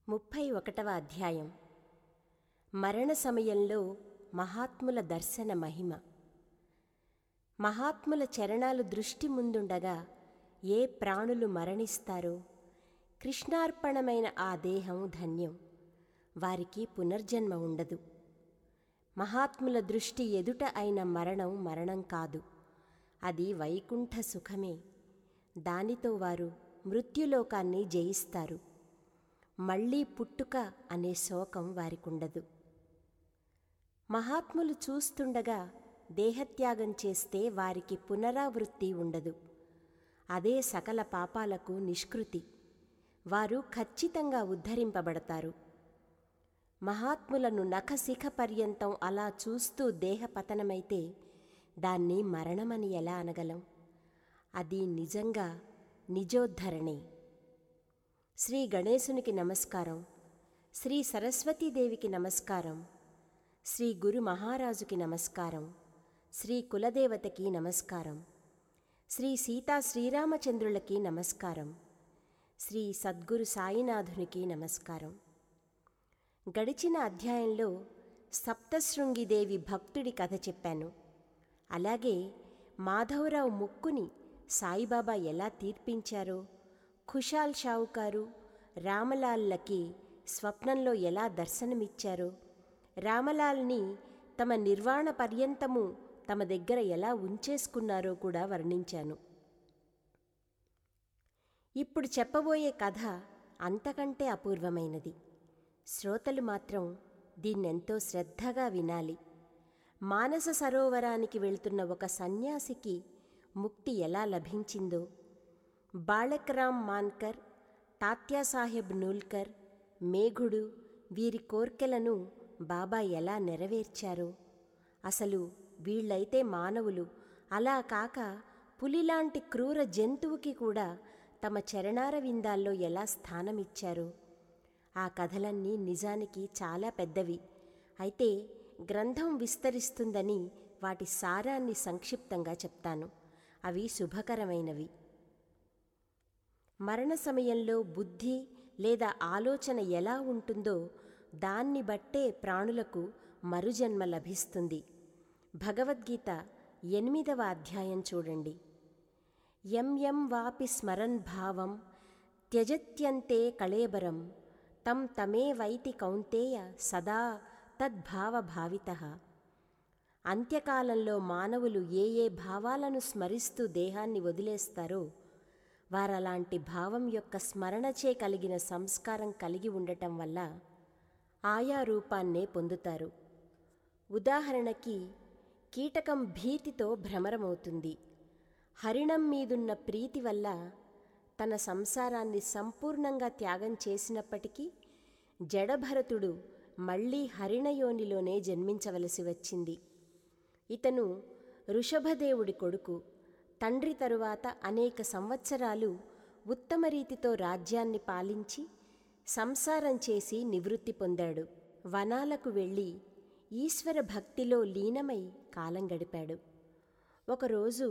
ముప్పై ఒకటవ అధ్యాయం మరణ సమయంలో మహాత్ముల దర్శన మహిమ మహాత్ముల చరణాలు దృష్టి ముందుండగా ఏ ప్రాణులు మరణిస్తారో కృష్ణార్పణమైన ఆ దేహం ధన్యం వారికి పునర్జన్మ ఉండదు మహాత్ముల దృష్టి ఎదుట అయిన మరణం మరణం కాదు అది వైకుంఠ సుఖమే దానితో వారు మృత్యులోకాన్ని జయిస్తారు మళ్ళీ పుట్టుక అనే శోకం వారికుండదు మహాత్ములు చూస్తుండగా దేహత్యాగం చేస్తే వారికి పునరావృత్తి ఉండదు అదే సకల పాపాలకు నిష్కృతి వారు ఖచ్చితంగా ఉద్ధరింపబడతారు మహాత్ములను నఖశిఖ పర్యంతం అలా చూస్తూ దేహపతనమైతే దాన్ని మరణమని ఎలా అనగలం అది నిజంగా నిజోద్ధరణే శ్రీ గణేశునికి నమస్కారం శ్రీ సరస్వతీదేవికి నమస్కారం శ్రీ గురు మహారాజుకి నమస్కారం శ్రీ కులదేవతకి నమస్కారం శ్రీ సీతా శ్రీరామచంద్రులకి నమస్కారం శ్రీ సద్గురు సాయినాథునికి నమస్కారం గడిచిన అధ్యాయంలో సప్తశృంగిదేవి భక్తుడి కథ చెప్పాను అలాగే మాధవరావు ముక్కుని సాయిబాబా ఎలా తీర్పించారో ఖుషాల్ షావుకారు రామలాల్లకి స్వప్నంలో ఎలా దర్శనమిచ్చారో రామలాల్ని తమ నిర్వాణ పర్యంతము తమ దగ్గర ఎలా ఉంచేసుకున్నారో కూడా వర్ణించాను ఇప్పుడు చెప్పబోయే కథ అంతకంటే అపూర్వమైనది శ్రోతలు మాత్రం దీన్నెంతో శ్రద్ధగా వినాలి మానస సరోవరానికి వెళ్తున్న ఒక సన్యాసికి ముక్తి ఎలా లభించిందో బాళక్రామ్ మాన్కర్ తాత్యాసాహెబ్ నూల్కర్ మేఘుడు వీరి కోర్కెలను బాబా ఎలా నెరవేర్చారో అసలు వీళ్ళైతే మానవులు అలా కాక పులిలాంటి క్రూర జంతువుకి కూడా తమ చరణార విందాల్లో ఎలా స్థానమిచ్చారో ఆ కథలన్నీ నిజానికి చాలా పెద్దవి అయితే గ్రంథం విస్తరిస్తుందని వాటి సారాన్ని సంక్షిప్తంగా చెప్తాను అవి శుభకరమైనవి మరణ సమయంలో బుద్ధి లేదా ఆలోచన ఎలా ఉంటుందో దాన్ని బట్టే ప్రాణులకు మరుజన్మ లభిస్తుంది భగవద్గీత ఎనిమిదవ అధ్యాయం చూడండి యం యం వాపి స్మరన్ భావం త్యజత్యంతే కళేబరం తం తమే వైతి కౌంతేయ సదా తద్భావభావిత అంత్యకాలంలో మానవులు ఏ ఏ భావాలను స్మరిస్తూ దేహాన్ని వదిలేస్తారో వారలాంటి భావం యొక్క స్మరణచే కలిగిన సంస్కారం కలిగి ఉండటం వల్ల ఆయా రూపాన్నే పొందుతారు ఉదాహరణకి కీటకం భీతితో భ్రమరమవుతుంది హరిణం మీదున్న ప్రీతి వల్ల తన సంసారాన్ని సంపూర్ణంగా త్యాగం చేసినప్పటికీ జడభరతుడు మళ్ళీ హరిణయోనిలోనే జన్మించవలసి వచ్చింది ఇతను ఋషభదేవుడి కొడుకు తండ్రి తరువాత అనేక సంవత్సరాలు ఉత్తమ రీతితో రాజ్యాన్ని పాలించి సంసారం చేసి నివృత్తి పొందాడు వనాలకు వెళ్ళి ఈశ్వర భక్తిలో లీనమై కాలం గడిపాడు ఒకరోజు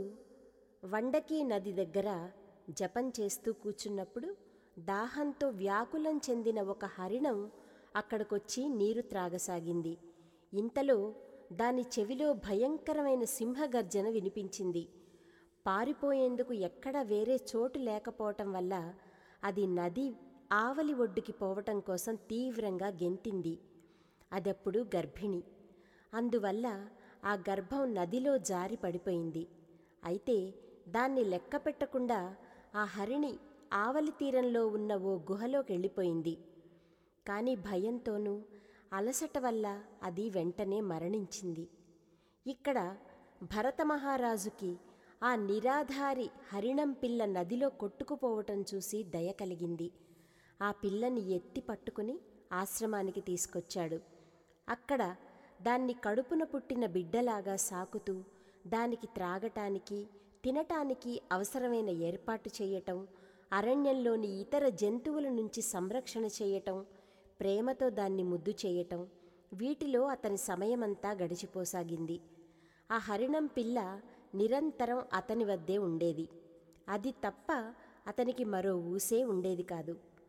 వండకీ నది దగ్గర జపం చేస్తూ కూర్చున్నప్పుడు దాహంతో వ్యాకులం చెందిన ఒక హరిణం అక్కడికొచ్చి నీరు త్రాగసాగింది ఇంతలో దాని చెవిలో భయంకరమైన సింహగర్జన వినిపించింది పారిపోయేందుకు ఎక్కడ వేరే చోటు లేకపోవటం వల్ల అది నది ఆవలి ఒడ్డుకి పోవటం కోసం తీవ్రంగా గెంతింది అదప్పుడు గర్భిణి అందువల్ల ఆ గర్భం నదిలో జారి పడిపోయింది అయితే దాన్ని లెక్క పెట్టకుండా ఆ హరిణి ఆవలి తీరంలో ఉన్న ఓ గుహలోకి వెళ్ళిపోయింది కానీ భయంతోనూ అలసట వల్ల అది వెంటనే మరణించింది ఇక్కడ భరతమహారాజుకి ఆ నిరాధారి హరిణం పిల్ల నదిలో కొట్టుకుపోవటం చూసి దయ కలిగింది ఆ పిల్లని ఎత్తి పట్టుకుని ఆశ్రమానికి తీసుకొచ్చాడు అక్కడ దాన్ని కడుపున పుట్టిన బిడ్డలాగా సాకుతూ దానికి త్రాగటానికి తినటానికి అవసరమైన ఏర్పాటు చేయటం అరణ్యంలోని ఇతర జంతువుల నుంచి సంరక్షణ చేయటం ప్రేమతో దాన్ని ముద్దు చేయటం వీటిలో అతని సమయమంతా గడిచిపోసాగింది ఆ హరిణం పిల్ల నిరంతరం అతని వద్దే ఉండేది అది తప్ప అతనికి మరో ఊసే ఉండేది కాదు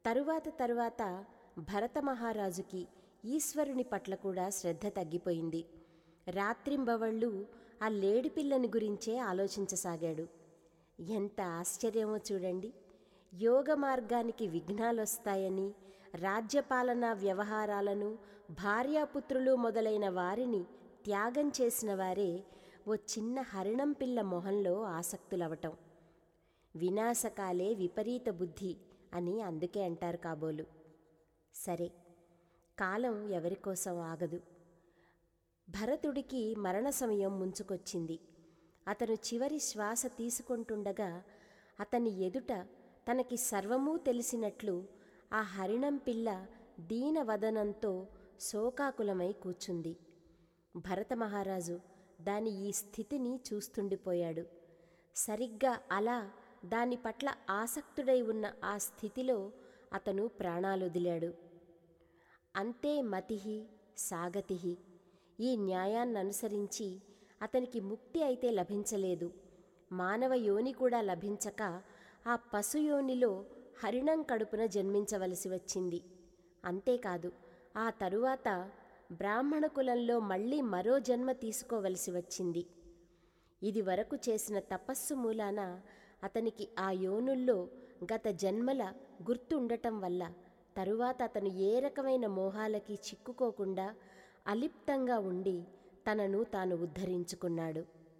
తరువాత తరువాత భరత మహారాజుకి ఈశ్వరుని పట్ల కూడా శ్రద్ధ తగ్గిపోయింది రాత్రింబవళ్ళు ఆ లేడిపిల్లని గురించే ఆలోచించసాగాడు ఎంత ఆశ్చర్యమో చూడండి యోగ మార్గానికి విఘ్నాలొస్తాయని రాజ్యపాలనా వ్యవహారాలను భార్యాపుత్రులు మొదలైన వారిని త్యాగం చేసిన వారే ఓ చిన్న హరిణం పిల్ల మొహంలో ఆసక్తులవటం వినాశకాలే విపరీత బుద్ధి అని అందుకే అంటారు కాబోలు సరే కాలం ఎవరికోసం ఆగదు భరతుడికి మరణ సమయం ముంచుకొచ్చింది అతను చివరి శ్వాస తీసుకుంటుండగా అతని ఎదుట తనకి సర్వమూ తెలిసినట్లు ఆ హరిణం పిల్ల దీనవదనంతో శోకాకులమై కూర్చుంది భరత మహారాజు దాని ఈ స్థితిని చూస్తుండిపోయాడు సరిగ్గా అలా దాని పట్ల ఆసక్తుడై ఉన్న ఆ స్థితిలో అతను ప్రాణాలొదిలాడు అంతే మతిహి సాగతిహి ఈ న్యాయాన్ననుసరించి అతనికి ముక్తి అయితే లభించలేదు మానవ యోని కూడా లభించక ఆ పశుయోనిలో హరిణం కడుపున జన్మించవలసి వచ్చింది అంతేకాదు ఆ తరువాత బ్రాహ్మణ కులంలో మళ్ళీ మరో జన్మ తీసుకోవలసి వచ్చింది ఇది వరకు చేసిన తపస్సు మూలాన అతనికి ఆ యోనుల్లో గత జన్మల గుర్తుండటం వల్ల తరువాత అతను ఏ రకమైన మోహాలకి చిక్కుకోకుండా అలిప్తంగా ఉండి తనను తాను ఉద్ధరించుకున్నాడు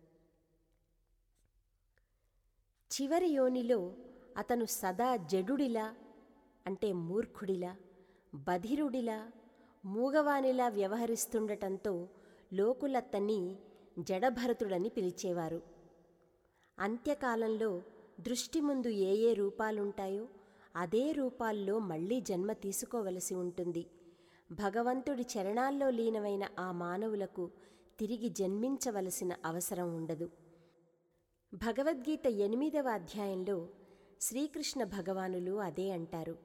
చివరి యోనిలో అతను సదా జడుడిలా అంటే మూర్ఖుడిలా బధిరుడిలా మూగవానిలా వ్యవహరిస్తుండటంతో లోకులత్తన్ని జడభరతుడని పిలిచేవారు అంత్యకాలంలో దృష్టి ముందు ఏ ఏ రూపాలుంటాయో అదే రూపాల్లో మళ్ళీ జన్మ తీసుకోవలసి ఉంటుంది భగవంతుడి చరణాల్లో లీనమైన ఆ మానవులకు తిరిగి జన్మించవలసిన అవసరం ఉండదు భగవద్గీత ఎనిమిదవ అధ్యాయంలో శ్రీకృష్ణ భగవానులు అదే అంటారు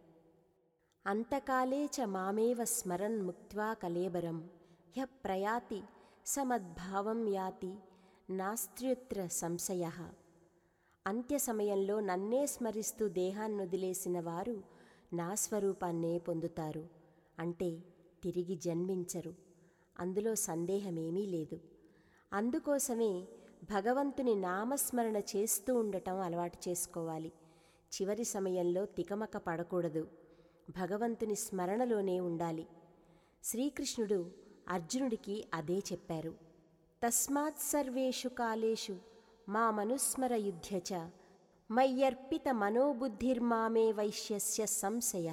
అంతకాలే చ మామేవ స్మరన్ ముక్త్వా కలేబరం హ్య ప్రయాతి సమద్భావం యాతి నాస్త్ర్యుత్ర సంశయ అంత్య సమయంలో నన్నే స్మరిస్తూ దేహాన్నొదిలేసిన వారు నా స్వరూపాన్నే పొందుతారు అంటే తిరిగి జన్మించరు అందులో సందేహమేమీ లేదు అందుకోసమే భగవంతుని నామస్మరణ చేస్తూ ఉండటం అలవాటు చేసుకోవాలి చివరి సమయంలో తికమక పడకూడదు భగవంతుని స్మరణలోనే ఉండాలి శ్రీకృష్ణుడు అర్జునుడికి అదే చెప్పారు తస్మాత్ సర్వేషు కాలేషు మామనుస్మర యుధ్యచ మయ్యర్పిత మనోబుద్ధిర్మామే వైశ్యస్య సంశయ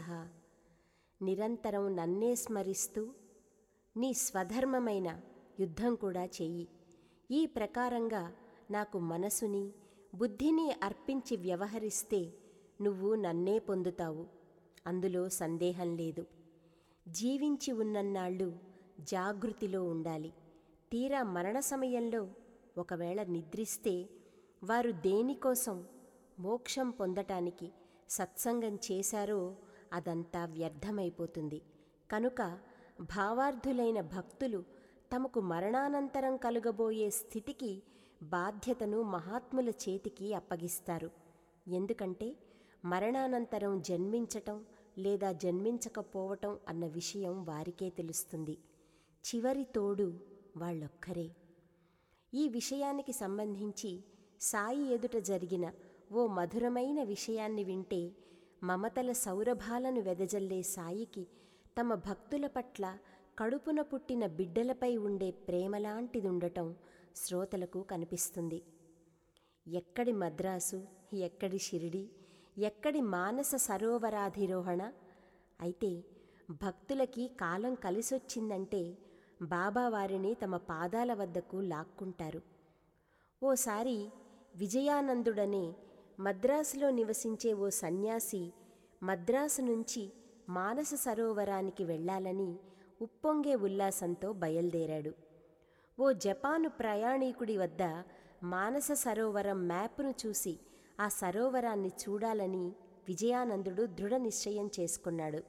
నిరంతరం నన్నే స్మరిస్తూ నీ స్వధర్మమైన యుద్ధం కూడా చెయ్యి ఈ ప్రకారంగా నాకు మనసుని బుద్ధిని అర్పించి వ్యవహరిస్తే నువ్వు నన్నే పొందుతావు అందులో సందేహం లేదు జీవించి ఉన్నన్నాళ్ళు జాగృతిలో ఉండాలి తీరా మరణ సమయంలో ఒకవేళ నిద్రిస్తే వారు దేనికోసం మోక్షం పొందటానికి సత్సంగం చేశారో అదంతా వ్యర్థమైపోతుంది కనుక భావార్థులైన భక్తులు తమకు మరణానంతరం కలుగబోయే స్థితికి బాధ్యతను మహాత్ముల చేతికి అప్పగిస్తారు ఎందుకంటే మరణానంతరం జన్మించటం లేదా జన్మించకపోవటం అన్న విషయం వారికే తెలుస్తుంది చివరి తోడు వాళ్ళొక్కరే ఈ విషయానికి సంబంధించి సాయి ఎదుట జరిగిన ఓ మధురమైన విషయాన్ని వింటే మమతల సౌరభాలను వెదజల్లే సాయికి తమ భక్తుల పట్ల కడుపున పుట్టిన బిడ్డలపై ఉండే ప్రేమలాంటిదుండటం శ్రోతలకు కనిపిస్తుంది ఎక్కడి మద్రాసు ఎక్కడి షిరిడి ఎక్కడి మానస సరోవరాధిరోహణ అయితే భక్తులకి కాలం కలిసొచ్చిందంటే బాబా వారిని తమ పాదాల వద్దకు లాక్కుంటారు ఓసారి విజయానందుడనే మద్రాసులో నివసించే ఓ సన్యాసి మద్రాసు నుంచి మానస సరోవరానికి వెళ్ళాలని ఉప్పొంగే ఉల్లాసంతో బయలుదేరాడు ఓ జపాను ప్రయాణీకుడి వద్ద మానస సరోవరం మ్యాప్ను చూసి ఆ సరోవరాన్ని చూడాలని విజయానందుడు దృఢ నిశ్చయం చేసుకున్నాడు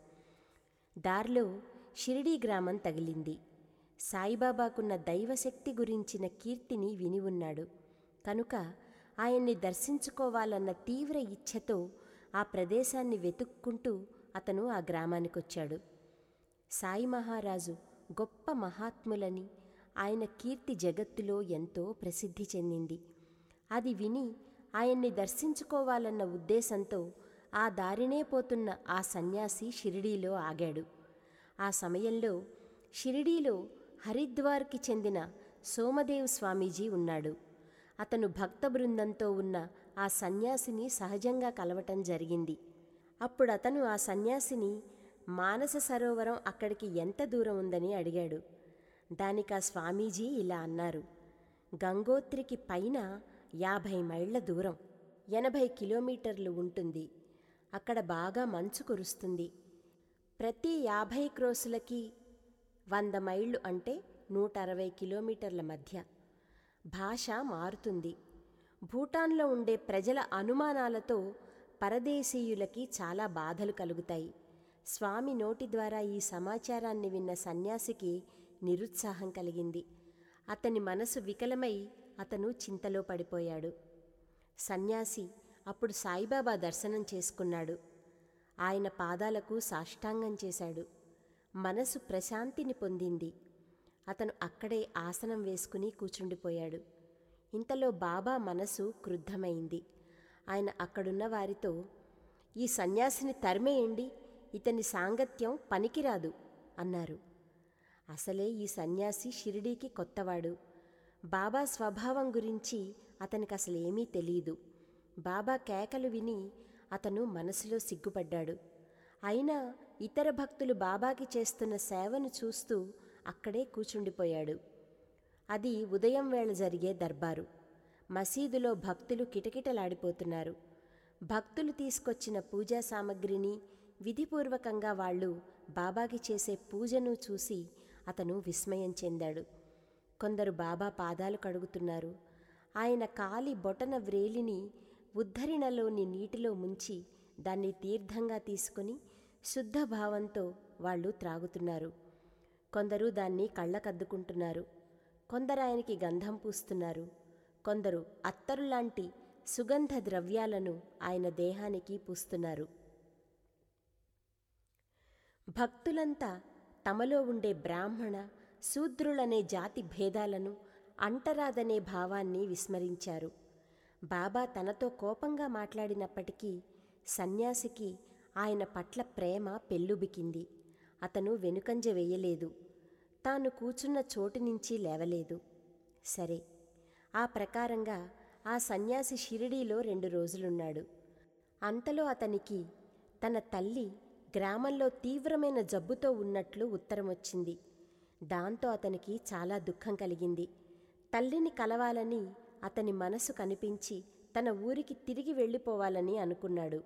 దారిలో షిరిడీ గ్రామం తగిలింది సాయిబాబాకున్న దైవశక్తి గురించిన కీర్తిని విని ఉన్నాడు కనుక ఆయన్ని దర్శించుకోవాలన్న తీవ్ర ఇచ్ఛతో ఆ ప్రదేశాన్ని వెతుక్కుంటూ అతను ఆ గ్రామానికొచ్చాడు సాయి మహారాజు గొప్ప మహాత్ములని ఆయన కీర్తి జగత్తులో ఎంతో ప్రసిద్ధి చెందింది అది విని ఆయన్ని దర్శించుకోవాలన్న ఉద్దేశంతో ఆ దారినే పోతున్న ఆ సన్యాసి షిరిడీలో ఆగాడు ఆ సమయంలో షిరిడీలో హరిద్వార్కి చెందిన సోమదేవ్ స్వామీజీ ఉన్నాడు అతను భక్త బృందంతో ఉన్న ఆ సన్యాసిని సహజంగా కలవటం జరిగింది అప్పుడు అతను ఆ సన్యాసిని మానస సరోవరం అక్కడికి ఎంత దూరం ఉందని అడిగాడు దానికి ఆ స్వామీజీ ఇలా అన్నారు గంగోత్రికి పైన యాభై మైళ్ళ దూరం ఎనభై కిలోమీటర్లు ఉంటుంది అక్కడ బాగా మంచు కురుస్తుంది ప్రతి యాభై క్రోసులకి వంద మైళ్ళు అంటే నూట అరవై కిలోమీటర్ల మధ్య భాష మారుతుంది భూటాన్లో ఉండే ప్రజల అనుమానాలతో పరదేశీయులకి చాలా బాధలు కలుగుతాయి స్వామి నోటి ద్వారా ఈ సమాచారాన్ని విన్న సన్యాసికి నిరుత్సాహం కలిగింది అతని మనసు వికలమై అతను చింతలో పడిపోయాడు సన్యాసి అప్పుడు సాయిబాబా దర్శనం చేసుకున్నాడు ఆయన పాదాలకు సాష్టాంగం చేశాడు మనసు ప్రశాంతిని పొందింది అతను అక్కడే ఆసనం వేసుకుని కూచుండిపోయాడు ఇంతలో బాబా మనసు క్రుద్ధమైంది ఆయన అక్కడున్న వారితో ఈ సన్యాసిని తరిమేయండి ఇతని సాంగత్యం పనికిరాదు అన్నారు అసలే ఈ సన్యాసి షిరిడీకి కొత్తవాడు బాబా స్వభావం గురించి అతనికి అసలు ఏమీ తెలియదు బాబా కేకలు విని అతను మనసులో సిగ్గుపడ్డాడు అయినా ఇతర భక్తులు బాబాకి చేస్తున్న సేవను చూస్తూ అక్కడే కూచుండిపోయాడు అది ఉదయం వేళ జరిగే దర్బారు మసీదులో భక్తులు కిటకిటలాడిపోతున్నారు భక్తులు తీసుకొచ్చిన పూజా సామగ్రిని విధిపూర్వకంగా వాళ్ళు బాబాకి చేసే పూజను చూసి అతను విస్మయం చెందాడు కొందరు బాబా పాదాలు కడుగుతున్నారు ఆయన కాలి బొటన వ్రేలిని ఉద్ధరిణలోని నీటిలో ముంచి దాన్ని తీర్థంగా తీసుకుని శుద్ధ భావంతో వాళ్ళు త్రాగుతున్నారు కొందరు దాన్ని కళ్ళకద్దుకుంటున్నారు కొందరు ఆయనకి గంధం పూస్తున్నారు కొందరు అత్తరులాంటి సుగంధ ద్రవ్యాలను ఆయన దేహానికి పూస్తున్నారు భక్తులంతా తమలో ఉండే బ్రాహ్మణ శూద్రులనే జాతి భేదాలను అంటరాదనే భావాన్ని విస్మరించారు బాబా తనతో కోపంగా మాట్లాడినప్పటికీ సన్యాసికి ఆయన పట్ల ప్రేమ పెల్లుబికింది అతను వెనుకంజ వేయలేదు తాను కూచున్న చోటు నుంచి లేవలేదు సరే ఆ ప్రకారంగా ఆ సన్యాసి షిరిడీలో రెండు రోజులున్నాడు అంతలో అతనికి తన తల్లి గ్రామంలో తీవ్రమైన జబ్బుతో ఉన్నట్లు ఉత్తరం వచ్చింది దాంతో అతనికి చాలా దుఃఖం కలిగింది తల్లిని కలవాలని అతని మనసు కనిపించి తన ఊరికి తిరిగి వెళ్ళిపోవాలని అనుకున్నాడు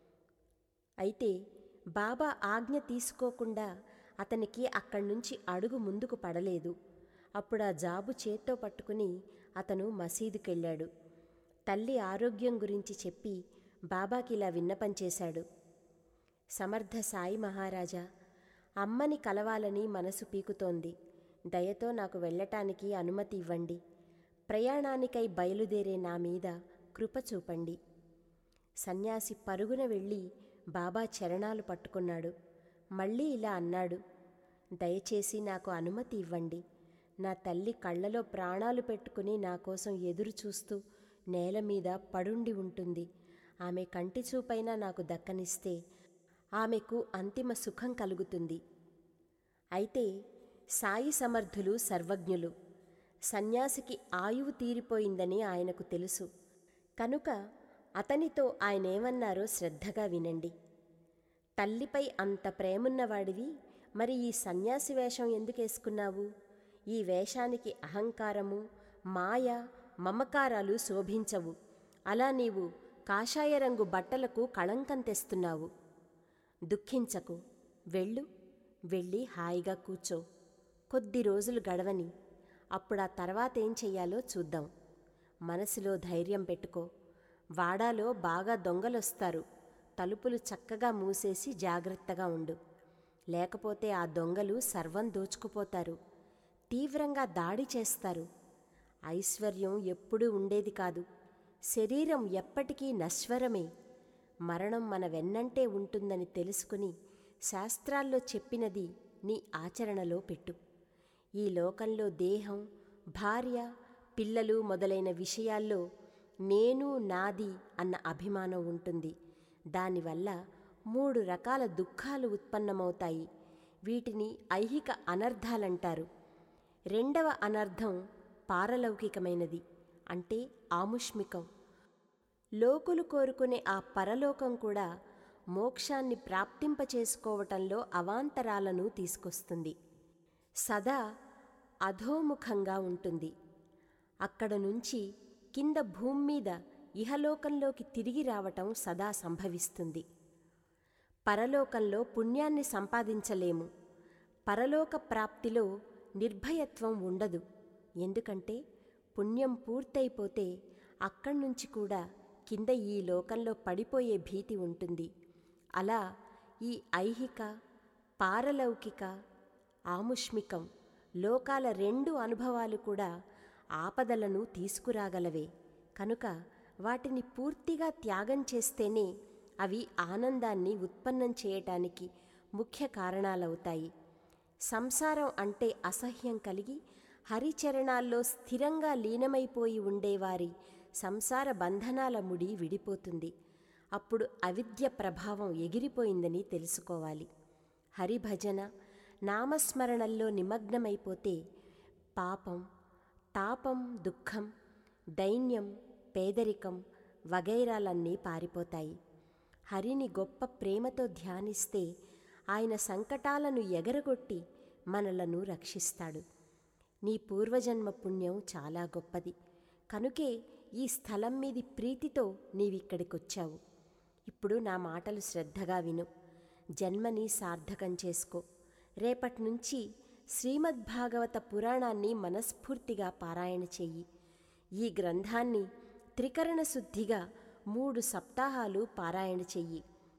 అయితే బాబా ఆజ్ఞ తీసుకోకుండా అతనికి అక్కడి నుంచి అడుగు ముందుకు పడలేదు అప్పుడు ఆ జాబు చేత్తో పట్టుకుని అతను మసీదుకెళ్ళాడు తల్లి ఆరోగ్యం గురించి చెప్పి బాబాకి ఇలా విన్నపం చేశాడు సమర్థ సాయి మహారాజా అమ్మని కలవాలని మనసు పీకుతోంది దయతో నాకు వెళ్ళటానికి అనుమతి ఇవ్వండి ప్రయాణానికై బయలుదేరే నా మీద కృప చూపండి సన్యాసి పరుగున వెళ్ళి బాబా చరణాలు పట్టుకున్నాడు మళ్ళీ ఇలా అన్నాడు దయచేసి నాకు అనుమతి ఇవ్వండి నా తల్లి కళ్ళలో ప్రాణాలు పెట్టుకుని నా కోసం ఎదురు చూస్తూ నేల మీద పడుండి ఉంటుంది ఆమె కంటి చూపైనా నాకు దక్కనిస్తే ఆమెకు అంతిమ సుఖం కలుగుతుంది అయితే సాయి సమర్థులు సర్వజ్ఞులు సన్యాసికి ఆయువు తీరిపోయిందని ఆయనకు తెలుసు కనుక అతనితో ఆయనేమన్నారో శ్రద్ధగా వినండి తల్లిపై అంత ప్రేమున్నవాడివి మరి ఈ సన్యాసి వేషం ఎందుకేసుకున్నావు ఈ వేషానికి అహంకారము మాయ మమకారాలు శోభించవు అలా నీవు కాషాయ రంగు బట్టలకు కళంకం తెస్తున్నావు దుఃఖించకు వెళ్ళు వెళ్ళి హాయిగా కూర్చో కొద్ది రోజులు గడవని అప్పుడు ఆ తర్వాత ఏం చెయ్యాలో చూద్దాం మనసులో ధైర్యం పెట్టుకో వాడాలో బాగా దొంగలొస్తారు తలుపులు చక్కగా మూసేసి జాగ్రత్తగా ఉండు లేకపోతే ఆ దొంగలు సర్వం దోచుకుపోతారు తీవ్రంగా దాడి చేస్తారు ఐశ్వర్యం ఎప్పుడూ ఉండేది కాదు శరీరం ఎప్పటికీ నశ్వరమే మరణం మన వెన్నంటే ఉంటుందని తెలుసుకుని శాస్త్రాల్లో చెప్పినది నీ ఆచరణలో పెట్టు ఈ లోకంలో దేహం భార్య పిల్లలు మొదలైన విషయాల్లో నేను నాది అన్న అభిమానం ఉంటుంది దానివల్ల మూడు రకాల దుఃఖాలు ఉత్పన్నమవుతాయి వీటిని ఐహిక అనర్థాలంటారు రెండవ అనర్థం పారలౌకికమైనది అంటే ఆముష్మికం లోకులు కోరుకునే ఆ పరలోకం కూడా మోక్షాన్ని ప్రాప్తింపచేసుకోవటంలో అవాంతరాలను తీసుకొస్తుంది సదా అధోముఖంగా ఉంటుంది అక్కడ నుంచి కింద భూమి మీద ఇహలోకంలోకి తిరిగి రావటం సదా సంభవిస్తుంది పరలోకంలో పుణ్యాన్ని సంపాదించలేము పరలోక ప్రాప్తిలో నిర్భయత్వం ఉండదు ఎందుకంటే పుణ్యం పూర్తయిపోతే అక్కడి నుంచి కూడా కింద ఈ లోకంలో పడిపోయే భీతి ఉంటుంది అలా ఈ ఐహిక పారలౌకిక ఆముష్మికం లోకాల రెండు అనుభవాలు కూడా ఆపదలను తీసుకురాగలవే కనుక వాటిని పూర్తిగా త్యాగం చేస్తేనే అవి ఆనందాన్ని ఉత్పన్నం చేయటానికి ముఖ్య కారణాలవుతాయి సంసారం అంటే అసహ్యం కలిగి హరిచరణాల్లో స్థిరంగా లీనమైపోయి ఉండేవారి సంసార బంధనాల ముడి విడిపోతుంది అప్పుడు అవిద్య ప్రభావం ఎగిరిపోయిందని తెలుసుకోవాలి హరిభజన నామస్మరణల్లో నిమగ్నమైపోతే పాపం తాపం దుఃఖం దైన్యం పేదరికం వగైరాలన్నీ పారిపోతాయి హరిని గొప్ప ప్రేమతో ధ్యానిస్తే ఆయన సంకటాలను ఎగరగొట్టి మనలను రక్షిస్తాడు నీ పూర్వజన్మ పుణ్యం చాలా గొప్పది కనుకే ఈ స్థలం మీది ప్రీతితో నీవిక్కడికొచ్చావు ఇప్పుడు నా మాటలు శ్రద్ధగా విను జన్మని సార్థకం చేసుకో రేపటి నుంచి శ్రీమద్భాగవత పురాణాన్ని మనస్ఫూర్తిగా పారాయణ చెయ్యి ఈ గ్రంథాన్ని త్రికరణ శుద్ధిగా మూడు సప్తాహాలు పారాయణ చెయ్యి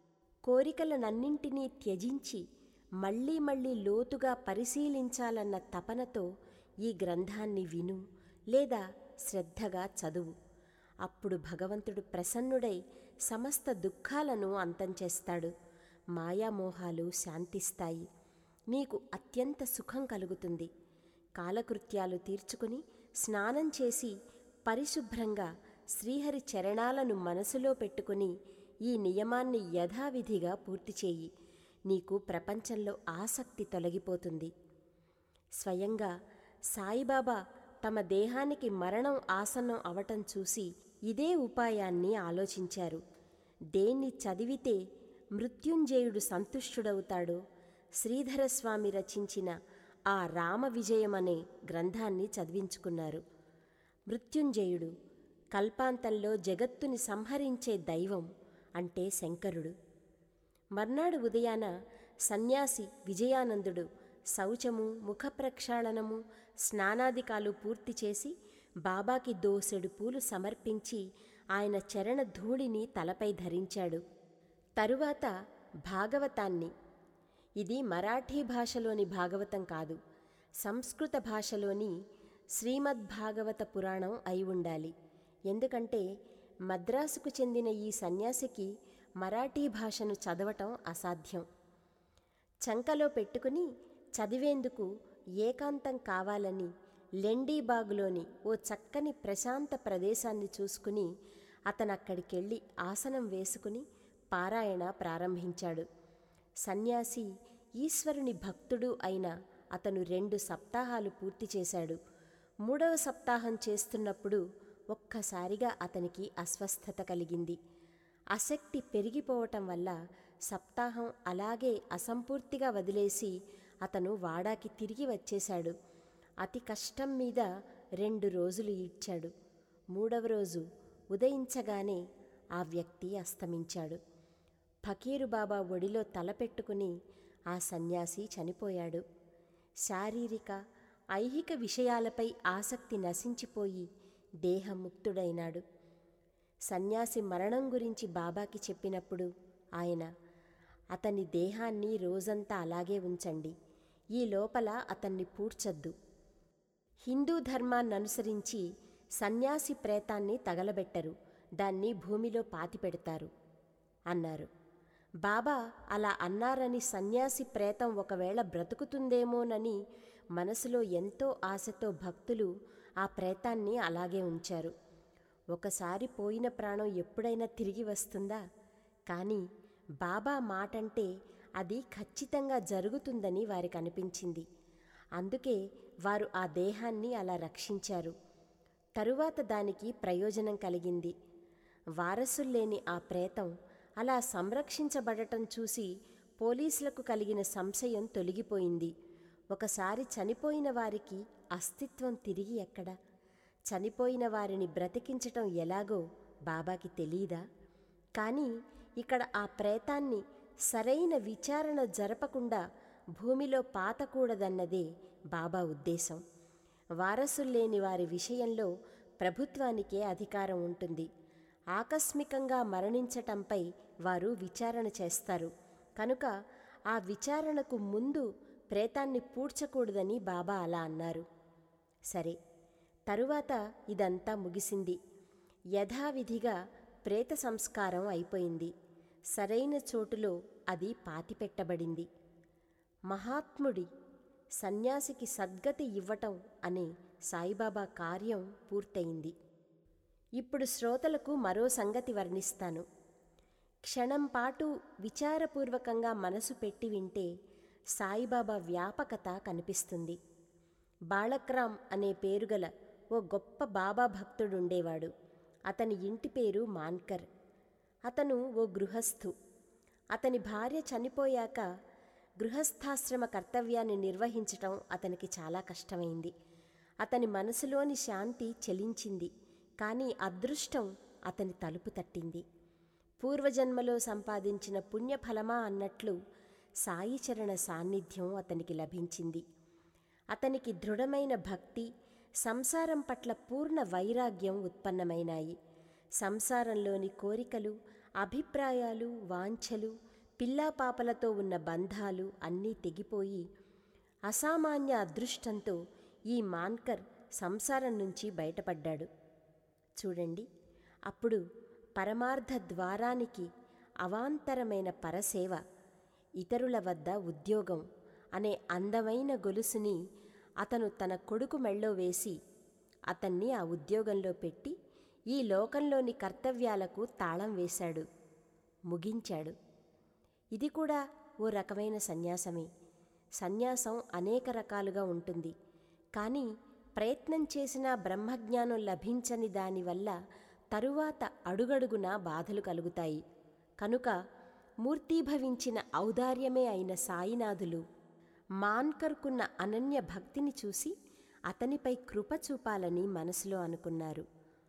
కోరికలనన్నింటినీ త్యజించి మళ్ళీ మళ్ళీ లోతుగా పరిశీలించాలన్న తపనతో ఈ గ్రంథాన్ని విను లేదా శ్రద్ధగా చదువు అప్పుడు భగవంతుడు ప్రసన్నుడై సమస్త దుఃఖాలను అంతం చేస్తాడు మాయామోహాలు శాంతిస్తాయి నీకు అత్యంత సుఖం కలుగుతుంది కాలకృత్యాలు తీర్చుకుని స్నానం చేసి పరిశుభ్రంగా శ్రీహరి చరణాలను మనసులో పెట్టుకుని ఈ నియమాన్ని యథావిధిగా పూర్తి చేయి నీకు ప్రపంచంలో ఆసక్తి తొలగిపోతుంది స్వయంగా సాయిబాబా తమ దేహానికి మరణం ఆసన్నం అవటం చూసి ఇదే ఉపాయాన్ని ఆలోచించారు దేన్ని చదివితే మృత్యుంజయుడు సంతుష్టుడవుతాడో శ్రీధరస్వామి రచించిన ఆ రామ విజయం అనే గ్రంథాన్ని చదివించుకున్నారు మృత్యుంజయుడు కల్పాంతంలో జగత్తుని సంహరించే దైవం అంటే శంకరుడు మర్నాడు ఉదయాన సన్యాసి విజయానందుడు శౌచము ముఖ ప్రక్షాళనము స్నానాదికాలు పూర్తి చేసి బాబాకి దోసెడు పూలు సమర్పించి ఆయన చరణ ధూళిని తలపై ధరించాడు తరువాత భాగవతాన్ని ఇది మరాఠీ భాషలోని భాగవతం కాదు సంస్కృత భాషలోని శ్రీమద్భాగవత పురాణం అయి ఉండాలి ఎందుకంటే మద్రాసుకు చెందిన ఈ సన్యాసికి మరాఠీ భాషను చదవటం అసాధ్యం చంకలో పెట్టుకుని చదివేందుకు ఏకాంతం కావాలని లెండీబాగులోని ఓ చక్కని ప్రశాంత ప్రదేశాన్ని చూసుకుని అతనక్కడికెళ్ళి ఆసనం వేసుకుని పారాయణ ప్రారంభించాడు సన్యాసి ఈశ్వరుని భక్తుడు అయిన అతను రెండు సప్తాహాలు పూర్తి చేశాడు మూడవ సప్తాహం చేస్తున్నప్పుడు ఒక్కసారిగా అతనికి అస్వస్థత కలిగింది ఆసక్తి పెరిగిపోవటం వల్ల సప్తాహం అలాగే అసంపూర్తిగా వదిలేసి అతను వాడాకి తిరిగి వచ్చేశాడు అతి కష్టం మీద రెండు రోజులు ఈడ్చాడు మూడవ రోజు ఉదయించగానే ఆ వ్యక్తి అస్తమించాడు ఫకీరు బాబా ఒడిలో తలపెట్టుకుని ఆ సన్యాసి చనిపోయాడు శారీరక ఐహిక విషయాలపై ఆసక్తి నశించిపోయి దేహముక్తుడైనాడు సన్యాసి మరణం గురించి బాబాకి చెప్పినప్పుడు ఆయన అతని దేహాన్ని రోజంతా అలాగే ఉంచండి ఈ లోపల అతన్ని పూడ్చద్దు హిందూ ధర్మాన్ననుసరించి సన్యాసి ప్రేతాన్ని తగలబెట్టరు దాన్ని భూమిలో పాతిపెడతారు అన్నారు బాబా అలా అన్నారని సన్యాసి ప్రేతం ఒకవేళ బ్రతుకుతుందేమోనని మనసులో ఎంతో ఆశతో భక్తులు ఆ ప్రేతాన్ని అలాగే ఉంచారు ఒకసారి పోయిన ప్రాణం ఎప్పుడైనా తిరిగి వస్తుందా కానీ బాబా మాటంటే అది ఖచ్చితంగా జరుగుతుందని వారికి అనిపించింది అందుకే వారు ఆ దేహాన్ని అలా రక్షించారు తరువాత దానికి ప్రయోజనం కలిగింది వారసుల్లేని ఆ ప్రేతం అలా సంరక్షించబడటం చూసి పోలీసులకు కలిగిన సంశయం తొలగిపోయింది ఒకసారి చనిపోయిన వారికి అస్తిత్వం తిరిగి ఎక్కడ చనిపోయిన వారిని బ్రతికించటం ఎలాగో బాబాకి తెలీదా కానీ ఇక్కడ ఆ ప్రేతాన్ని సరైన విచారణ జరపకుండా భూమిలో పాతకూడదన్నదే బాబా ఉద్దేశం వారసుల్లేని వారి విషయంలో ప్రభుత్వానికే అధికారం ఉంటుంది ఆకస్మికంగా మరణించటంపై వారు విచారణ చేస్తారు కనుక ఆ విచారణకు ముందు ప్రేతాన్ని పూడ్చకూడదని బాబా అలా అన్నారు సరే తరువాత ఇదంతా ముగిసింది యథావిధిగా ప్రేత సంస్కారం అయిపోయింది సరైన చోటులో అది పాతిపెట్టబడింది మహాత్ముడి సన్యాసికి సద్గతి ఇవ్వటం అనే సాయిబాబా కార్యం పూర్తయింది ఇప్పుడు శ్రోతలకు మరో సంగతి వర్ణిస్తాను క్షణం పాటు విచారపూర్వకంగా మనసు పెట్టి వింటే సాయిబాబా వ్యాపకత కనిపిస్తుంది బాళక్రామ్ అనే పేరుగల ఓ గొప్ప బాబా భక్తుడుండేవాడు అతని ఇంటి పేరు మాన్కర్ అతను ఓ గృహస్థు అతని భార్య చనిపోయాక గృహస్థాశ్రమ కర్తవ్యాన్ని నిర్వహించటం అతనికి చాలా కష్టమైంది అతని మనసులోని శాంతి చెలించింది కానీ అదృష్టం అతని తలుపు తట్టింది పూర్వజన్మలో సంపాదించిన పుణ్యఫలమా అన్నట్లు సాయిచరణ సాన్నిధ్యం అతనికి లభించింది అతనికి దృఢమైన భక్తి సంసారం పట్ల పూర్ణ వైరాగ్యం ఉత్పన్నమైనాయి సంసారంలోని కోరికలు అభిప్రాయాలు వాంఛలు పిల్లాపాపలతో ఉన్న బంధాలు అన్నీ తెగిపోయి అసామాన్య అదృష్టంతో ఈ మాన్కర్ సంసారం నుంచి బయటపడ్డాడు చూడండి అప్పుడు పరమార్థ ద్వారానికి అవాంతరమైన పరసేవ ఇతరుల వద్ద ఉద్యోగం అనే అందమైన గొలుసుని అతను తన కొడుకు మెళ్ళో వేసి అతన్ని ఆ ఉద్యోగంలో పెట్టి ఈ లోకంలోని కర్తవ్యాలకు తాళం వేశాడు ముగించాడు ఇది కూడా ఓ రకమైన సన్యాసమే సన్యాసం అనేక రకాలుగా ఉంటుంది కానీ ప్రయత్నం చేసినా బ్రహ్మజ్ఞానం లభించని దానివల్ల తరువాత అడుగడుగునా బాధలు కలుగుతాయి కనుక మూర్తీభవించిన ఔదార్యమే అయిన సాయినాథులు మాన్కర్కున్న అనన్య భక్తిని చూసి అతనిపై కృప చూపాలని మనసులో అనుకున్నారు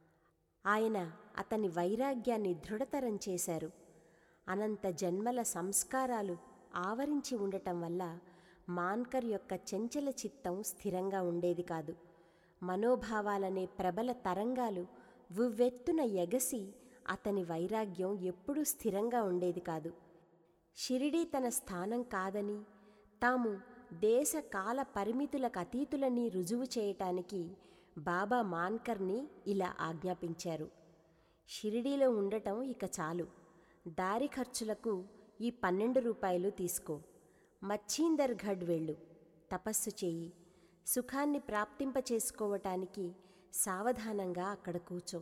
ఆయన అతని వైరాగ్యాన్ని దృఢతరం చేశారు అనంత జన్మల సంస్కారాలు ఆవరించి ఉండటం వల్ల మాన్కర్ యొక్క చంచల చిత్తం స్థిరంగా ఉండేది కాదు మనోభావాలనే ప్రబల తరంగాలు ఉవ్వెత్తున ఎగసి అతని వైరాగ్యం ఎప్పుడూ స్థిరంగా ఉండేది కాదు షిరిడీ తన స్థానం కాదని తాము దేశ కాల పరిమితులకు అతీతులని రుజువు చేయటానికి బాబా మాన్కర్ని ఇలా ఆజ్ఞాపించారు షిరిడీలో ఉండటం ఇక చాలు దారి ఖర్చులకు ఈ పన్నెండు రూపాయలు తీసుకో మచ్చీందర్ ఘడ్ వెళ్ళు తపస్సు చేయి సుఖాన్ని ప్రాప్తింపచేసుకోవటానికి సావధానంగా అక్కడ కూర్చో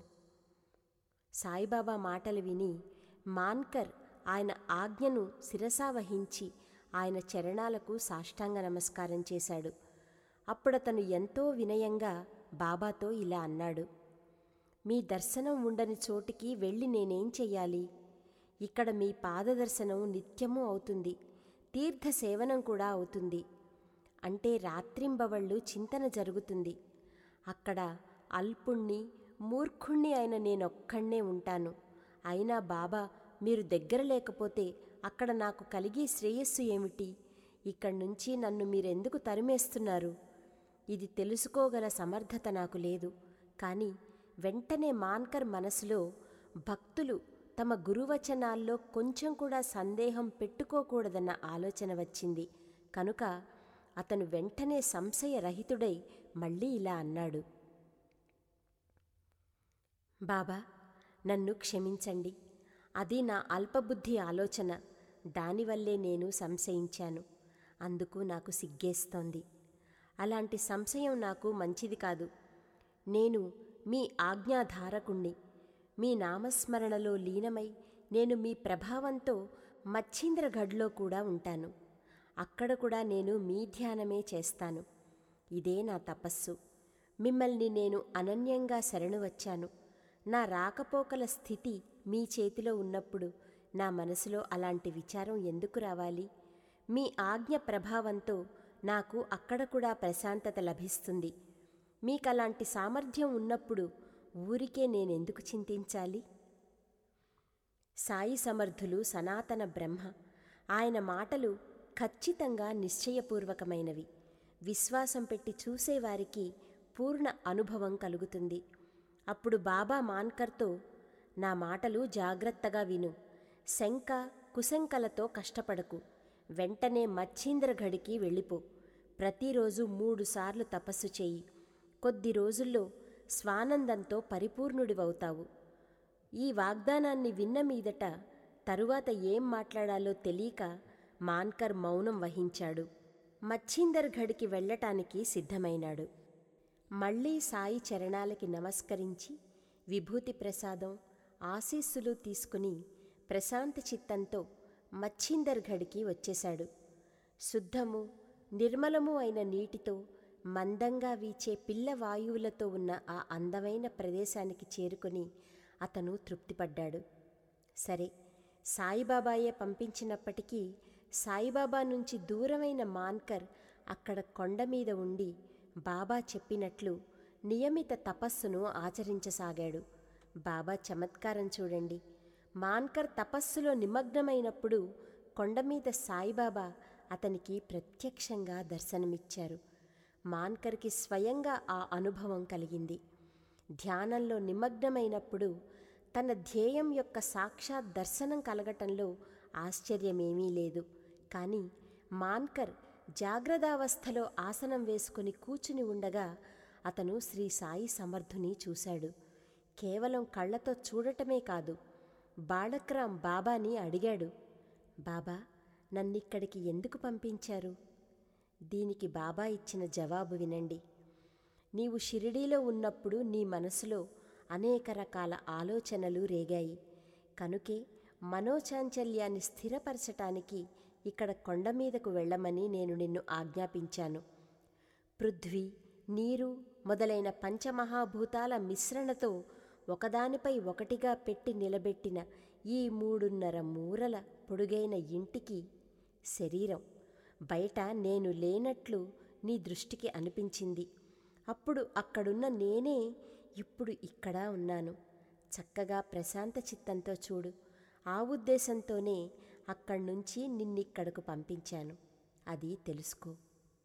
సాయిబాబా మాటలు విని మాన్కర్ ఆయన ఆజ్ఞను శిరసావహించి ఆయన చరణాలకు సాష్టాంగ నమస్కారం చేశాడు అప్పుడతను ఎంతో వినయంగా బాబాతో ఇలా అన్నాడు మీ దర్శనం ఉండని చోటికి వెళ్ళి నేనేం చెయ్యాలి ఇక్కడ మీ పాదదర్శనం నిత్యము అవుతుంది తీర్థ సేవనం కూడా అవుతుంది అంటే రాత్రింబవళ్ళు చింతన జరుగుతుంది అక్కడ అల్పుణ్ణి మూర్ఖుణ్ణి అయిన నేనొక్కడే ఉంటాను అయినా బాబా మీరు దగ్గర లేకపోతే అక్కడ నాకు కలిగే శ్రేయస్సు ఏమిటి ఇక్కడి నుంచి నన్ను మీరెందుకు తరిమేస్తున్నారు ఇది తెలుసుకోగల సమర్థత నాకు లేదు కానీ వెంటనే మాన్కర్ మనసులో భక్తులు తమ గురువచనాల్లో కొంచెం కూడా సందేహం పెట్టుకోకూడదన్న ఆలోచన వచ్చింది కనుక అతను వెంటనే సంశయరహితుడై మళ్ళీ ఇలా అన్నాడు బాబా నన్ను క్షమించండి అది నా అల్పబుద్ధి ఆలోచన దానివల్లే నేను సంశయించాను అందుకు నాకు సిగ్గేస్తోంది అలాంటి సంశయం నాకు మంచిది కాదు నేను మీ ఆజ్ఞాధారకుణ్ణి మీ నామస్మరణలో లీనమై నేను మీ ప్రభావంతో మచ్చింద్రగఢ్లో కూడా ఉంటాను అక్కడ కూడా నేను మీ ధ్యానమే చేస్తాను ఇదే నా తపస్సు మిమ్మల్ని నేను అనన్యంగా శరణు వచ్చాను నా రాకపోకల స్థితి మీ చేతిలో ఉన్నప్పుడు నా మనసులో అలాంటి విచారం ఎందుకు రావాలి మీ ఆజ్ఞ ప్రభావంతో నాకు అక్కడ కూడా ప్రశాంతత లభిస్తుంది మీకలాంటి సామర్థ్యం ఉన్నప్పుడు ఊరికే నేనెందుకు చింతించాలి సాయి సమర్థులు సనాతన బ్రహ్మ ఆయన మాటలు ఖచ్చితంగా నిశ్చయపూర్వకమైనవి విశ్వాసం పెట్టి చూసేవారికి పూర్ణ అనుభవం కలుగుతుంది అప్పుడు బాబా మాన్కర్తో నా మాటలు జాగ్రత్తగా విను శంక కుశంకలతో కష్టపడకు వెంటనే మచ్చింద్రఘడికి వెళ్ళిపో ప్రతిరోజు మూడుసార్లు తపస్సు చెయ్యి కొద్ది రోజుల్లో స్వానందంతో పరిపూర్ణుడివవుతావు ఈ వాగ్దానాన్ని విన్న మీదట తరువాత ఏం మాట్లాడాలో తెలియక మాన్కర్ మౌనం వహించాడు మచ్చిందర్ ఘడికి వెళ్ళటానికి సిద్ధమైనాడు మళ్ళీ సాయి చరణాలకి నమస్కరించి విభూతి ప్రసాదం ఆశీస్సులు తీసుకుని ప్రశాంత చిత్తంతో మచ్చిందర్ ఘడికి వచ్చేశాడు శుద్ధము నిర్మలము అయిన నీటితో మందంగా వీచే పిల్ల వాయువులతో ఉన్న ఆ అందమైన ప్రదేశానికి చేరుకొని అతను తృప్తిపడ్డాడు సరే సాయిబాబాయే పంపించినప్పటికీ సాయిబాబా నుంచి దూరమైన మాన్కర్ అక్కడ కొండ మీద ఉండి బాబా చెప్పినట్లు నియమిత తపస్సును ఆచరించసాగాడు బాబా చమత్కారం చూడండి మాన్కర్ తపస్సులో నిమగ్నమైనప్పుడు కొండ మీద సాయిబాబా అతనికి ప్రత్యక్షంగా దర్శనమిచ్చారు మాన్కర్కి స్వయంగా ఆ అనుభవం కలిగింది ధ్యానంలో నిమగ్నమైనప్పుడు తన ధ్యేయం యొక్క సాక్షాత్ దర్శనం కలగటంలో ఆశ్చర్యమేమీ లేదు కానీ మాన్కర్ జాగ్రత్తావస్థలో ఆసనం వేసుకుని కూచుని ఉండగా అతను శ్రీ సాయి సమర్థుని చూశాడు కేవలం కళ్ళతో చూడటమే కాదు బాళక్రామ్ బాబాని అడిగాడు బాబా నన్నిక్కడికి ఎందుకు పంపించారు దీనికి బాబా ఇచ్చిన జవాబు వినండి నీవు షిరిడీలో ఉన్నప్పుడు నీ మనసులో అనేక రకాల ఆలోచనలు రేగాయి కనుకే మనోచాంచల్యాన్ని స్థిరపరచటానికి ఇక్కడ కొండ మీదకు వెళ్ళమని నేను నిన్ను ఆజ్ఞాపించాను పృథ్వీ నీరు మొదలైన పంచమహాభూతాల మిశ్రణతో ఒకదానిపై ఒకటిగా పెట్టి నిలబెట్టిన ఈ మూడున్నర మూరల పొడుగైన ఇంటికి శరీరం బయట నేను లేనట్లు నీ దృష్టికి అనిపించింది అప్పుడు అక్కడున్న నేనే ఇప్పుడు ఇక్కడ ఉన్నాను చక్కగా ప్రశాంత చిత్తంతో చూడు ఆ ఉద్దేశంతోనే అక్కడి నుంచి నిన్నిక్కడకు పంపించాను అది తెలుసుకో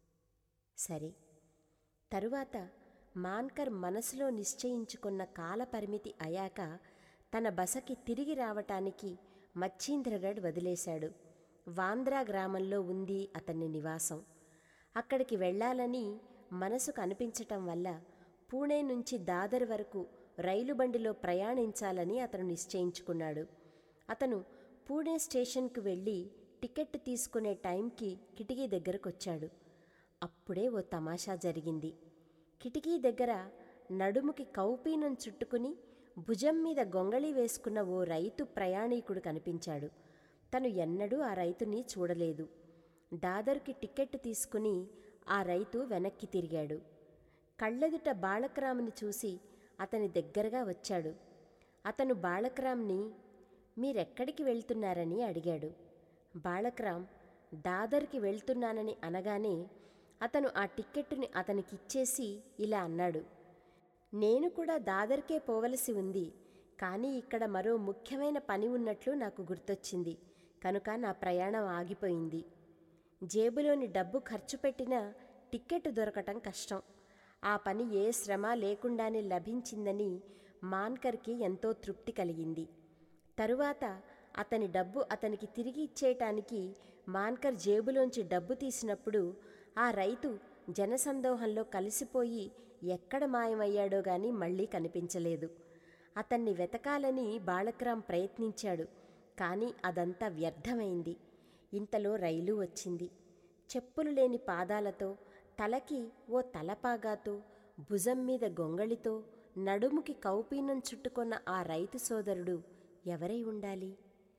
సరే తరువాత మాన్కర్ మనసులో నిశ్చయించుకున్న కాలపరిమితి అయాక తన బసకి తిరిగి రావటానికి మచ్చీంద్రగఢ్ వదిలేశాడు వాంద్రా గ్రామంలో ఉంది అతని నివాసం అక్కడికి వెళ్ళాలని మనసుకు అనిపించటం వల్ల పూణే నుంచి దాదర్ వరకు రైలు బండిలో ప్రయాణించాలని అతను నిశ్చయించుకున్నాడు అతను పూణే స్టేషన్కు వెళ్ళి టికెట్ తీసుకునే టైంకి కిటికీ దగ్గరకొచ్చాడు అప్పుడే ఓ తమాషా జరిగింది కిటికీ దగ్గర నడుముకి కౌపీనం చుట్టుకుని భుజం మీద గొంగళి వేసుకున్న ఓ రైతు ప్రయాణీకుడు కనిపించాడు తను ఎన్నడూ ఆ రైతుని చూడలేదు దాదర్కి టికెట్ తీసుకుని ఆ రైతు వెనక్కి తిరిగాడు కళ్ళెదుట బాళకరాముని చూసి అతని దగ్గరగా వచ్చాడు అతను బాళకరామ్ని మీరెక్కడికి వెళ్తున్నారని అడిగాడు బాళకరామ్ దాదర్కి వెళ్తున్నానని అనగానే అతను ఆ టిక్కెట్టుని అతనికిచ్చేసి ఇలా అన్నాడు నేను కూడా దాదర్కే పోవలసి ఉంది కానీ ఇక్కడ మరో ముఖ్యమైన పని ఉన్నట్లు నాకు గుర్తొచ్చింది కనుక నా ప్రయాణం ఆగిపోయింది జేబులోని డబ్బు ఖర్చు పెట్టినా టిక్కెట్ దొరకటం కష్టం ఆ పని ఏ శ్రమ లేకుండానే లభించిందని మాన్కర్కి ఎంతో తృప్తి కలిగింది తరువాత అతని డబ్బు అతనికి తిరిగి ఇచ్చేయటానికి మాన్కర్ జేబులోంచి డబ్బు తీసినప్పుడు ఆ రైతు జనసందోహంలో కలిసిపోయి ఎక్కడ మాయమయ్యాడో గాని మళ్ళీ కనిపించలేదు అతన్ని వెతకాలని బాళక్రామ్ ప్రయత్నించాడు కానీ అదంతా వ్యర్థమైంది ఇంతలో రైలు వచ్చింది చెప్పులు లేని పాదాలతో తలకి ఓ తలపాగాతో భుజం మీద గొంగళితో నడుముకి కౌపీనం చుట్టుకున్న ఆ రైతు సోదరుడు ఎవరై ఉండాలి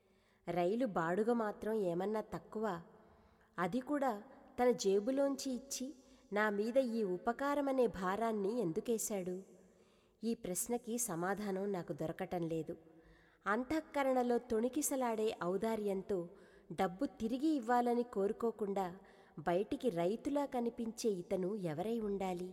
రైలు బాడుగ మాత్రం ఏమన్నా తక్కువ అది కూడా తన జేబులోంచి ఇచ్చి నా మీద ఈ ఉపకారమనే భారాన్ని ఎందుకేశాడు ఈ ప్రశ్నకి సమాధానం నాకు దొరకటం లేదు అంతఃకరణలో తొణికిసలాడే ఔదార్యంతో డబ్బు తిరిగి ఇవ్వాలని కోరుకోకుండా బయటికి రైతులా కనిపించే ఇతను ఎవరై ఉండాలి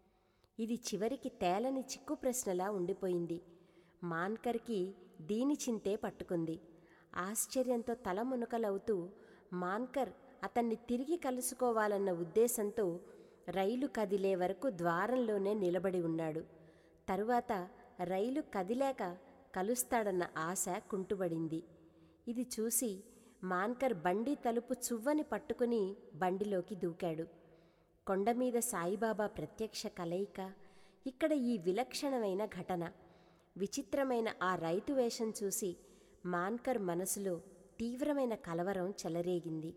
ఇది చివరికి తేలని చిక్కు ప్రశ్నలా ఉండిపోయింది మాన్కర్కి దీని చింతే పట్టుకుంది ఆశ్చర్యంతో తల మునకలవుతూ మాన్కర్ అతన్ని తిరిగి కలుసుకోవాలన్న ఉద్దేశంతో రైలు కదిలే వరకు ద్వారంలోనే నిలబడి ఉన్నాడు తరువాత రైలు కదిలాక కలుస్తాడన్న ఆశ కుంటుబడింది ఇది చూసి మాన్కర్ బండి తలుపు చువ్వని పట్టుకుని బండిలోకి దూకాడు కొండమీద సాయిబాబా ప్రత్యక్ష కలయిక ఇక్కడ ఈ విలక్షణమైన ఘటన విచిత్రమైన ఆ రైతు వేషం చూసి మాన్కర్ మనసులో తీవ్రమైన కలవరం చెలరేగింది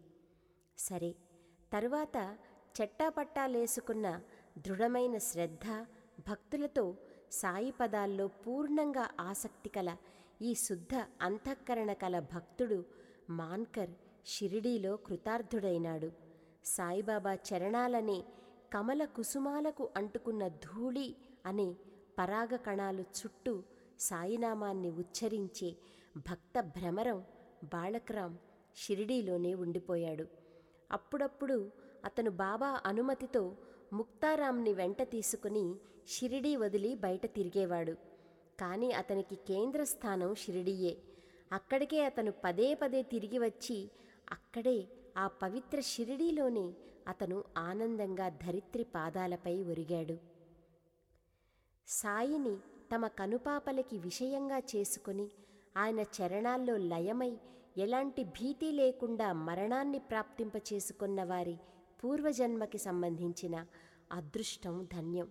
సరే తరువాత చెట్టాపట్టాలేసుకున్న దృఢమైన శ్రద్ధ భక్తులతో సాయి పదాల్లో పూర్ణంగా ఆసక్తి కల ఈ శుద్ధ అంతఃకరణ కల భక్తుడు మాన్కర్ షిరిడీలో కృతార్థుడైనాడు సాయిబాబా చరణాలనే కమల కుసుమాలకు అంటుకున్న ధూళి అనే పరాగ కణాలు చుట్టూ సాయినామాన్ని ఉచ్చరించే భక్త భ్రమరం బాళక్రామ్ షిరిడీలోనే ఉండిపోయాడు అప్పుడప్పుడు అతను బాబా అనుమతితో ముక్తారాంని వెంట తీసుకుని షిరిడీ వదిలి బయట తిరిగేవాడు కానీ అతనికి కేంద్ర స్థానం షిరిడీయే అక్కడికే అతను పదే పదే తిరిగి వచ్చి అక్కడే ఆ పవిత్ర షిరిడీలోనే అతను ఆనందంగా ధరిత్రి పాదాలపై ఒరిగాడు సాయిని తమ కనుపాపలకి విషయంగా చేసుకుని ఆయన చరణాల్లో లయమై ఎలాంటి భీతి లేకుండా మరణాన్ని ప్రాప్తింపచేసుకున్న వారి పూర్వజన్మకి సంబంధించిన అదృష్టం ధన్యం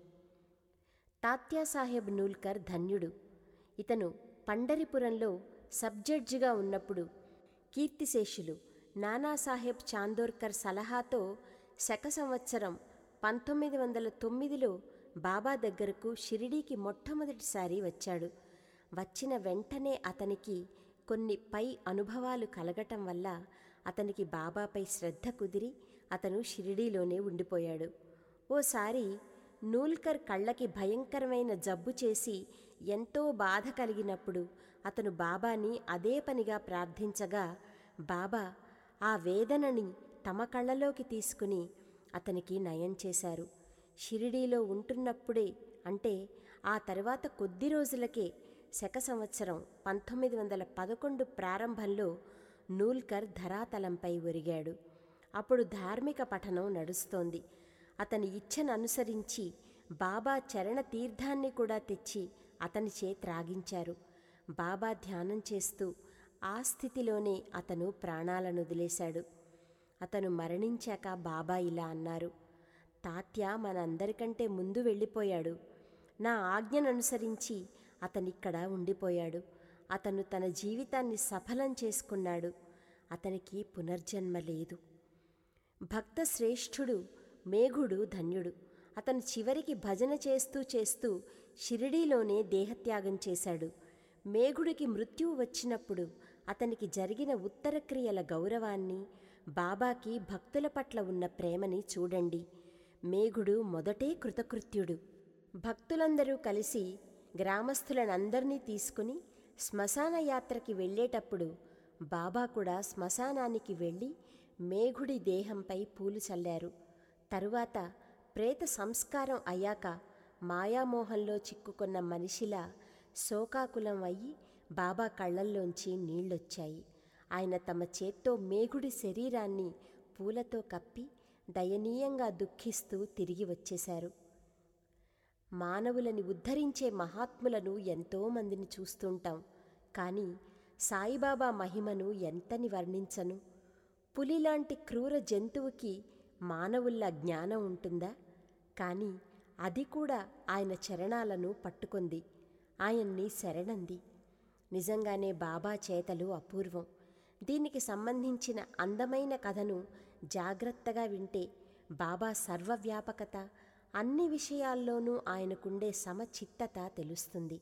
తాత్యాసాహెబ్ నూల్కర్ ధన్యుడు ఇతను పండరిపురంలో సబ్జడ్జిగా ఉన్నప్పుడు కీర్తిశేషులు నానాసాహెబ్ చాందోర్కర్ సలహాతో శక సంవత్సరం పంతొమ్మిది వందల తొమ్మిదిలో బాబా దగ్గరకు షిరిడీకి మొట్టమొదటిసారి వచ్చాడు వచ్చిన వెంటనే అతనికి కొన్ని పై అనుభవాలు కలగటం వల్ల అతనికి బాబాపై శ్రద్ధ కుదిరి అతను షిరిడీలోనే ఉండిపోయాడు ఓసారి నూల్కర్ కళ్ళకి భయంకరమైన జబ్బు చేసి ఎంతో బాధ కలిగినప్పుడు అతను బాబాని అదే పనిగా ప్రార్థించగా బాబా ఆ వేదనని తమ కళ్ళలోకి తీసుకుని అతనికి నయం చేశారు షిరిడీలో ఉంటున్నప్పుడే అంటే ఆ తర్వాత కొద్ది రోజులకే శక సంవత్సరం పంతొమ్మిది వందల పదకొండు ప్రారంభంలో నూల్కర్ ధరాతలంపై ఒరిగాడు అప్పుడు ధార్మిక పఠనం నడుస్తోంది అతని ఇచ్ఛను అనుసరించి బాబా చరణ తీర్థాన్ని కూడా తెచ్చి అతనిచే త్రాగించారు బాబా ధ్యానం చేస్తూ ఆ స్థితిలోనే అతను ప్రాణాలను వదిలేశాడు అతను మరణించాక బాబా ఇలా అన్నారు తాత్య మనందరికంటే ముందు వెళ్ళిపోయాడు నా ఆజ్ఞననుసరించి అతనిక్కడ ఉండిపోయాడు అతను తన జీవితాన్ని సఫలం చేసుకున్నాడు అతనికి పునర్జన్మ లేదు భక్త శ్రేష్ఠుడు మేఘుడు ధన్యుడు అతను చివరికి భజన చేస్తూ చేస్తూ షిరిడీలోనే దేహత్యాగం చేశాడు మేఘుడికి మృత్యువు వచ్చినప్పుడు అతనికి జరిగిన ఉత్తర క్రియల గౌరవాన్ని బాబాకి భక్తుల పట్ల ఉన్న ప్రేమని చూడండి మేఘుడు మొదటే కృతకృత్యుడు భక్తులందరూ కలిసి గ్రామస్తులనందరినీ తీసుకుని శ్మశాన యాత్రకి వెళ్ళేటప్పుడు బాబా కూడా శ్మశానానికి వెళ్ళి మేఘుడి దేహంపై పూలు చల్లారు తరువాత ప్రేత సంస్కారం అయ్యాక మాయామోహంలో చిక్కుకున్న మనిషిలా శోకాకులం అయ్యి బాబా కళ్ళల్లోంచి నీళ్లొచ్చాయి ఆయన తమ చేత్తో మేఘుడి శరీరాన్ని పూలతో కప్పి దయనీయంగా దుఃఖిస్తూ తిరిగి వచ్చేశారు మానవులని ఉద్ధరించే మహాత్ములను ఎంతోమందిని చూస్తుంటాం కానీ సాయిబాబా మహిమను ఎంతని వర్ణించను పులిలాంటి క్రూర జంతువుకి మానవుల్లా జ్ఞానం ఉంటుందా కానీ అది కూడా ఆయన చరణాలను పట్టుకుంది ఆయన్ని శరణంది నిజంగానే బాబా చేతలు అపూర్వం దీనికి సంబంధించిన అందమైన కథను జాగ్రత్తగా వింటే బాబా సర్వవ్యాపకత అన్ని విషయాల్లోనూ ఆయనకుండే సమచిత్తత తెలుస్తుంది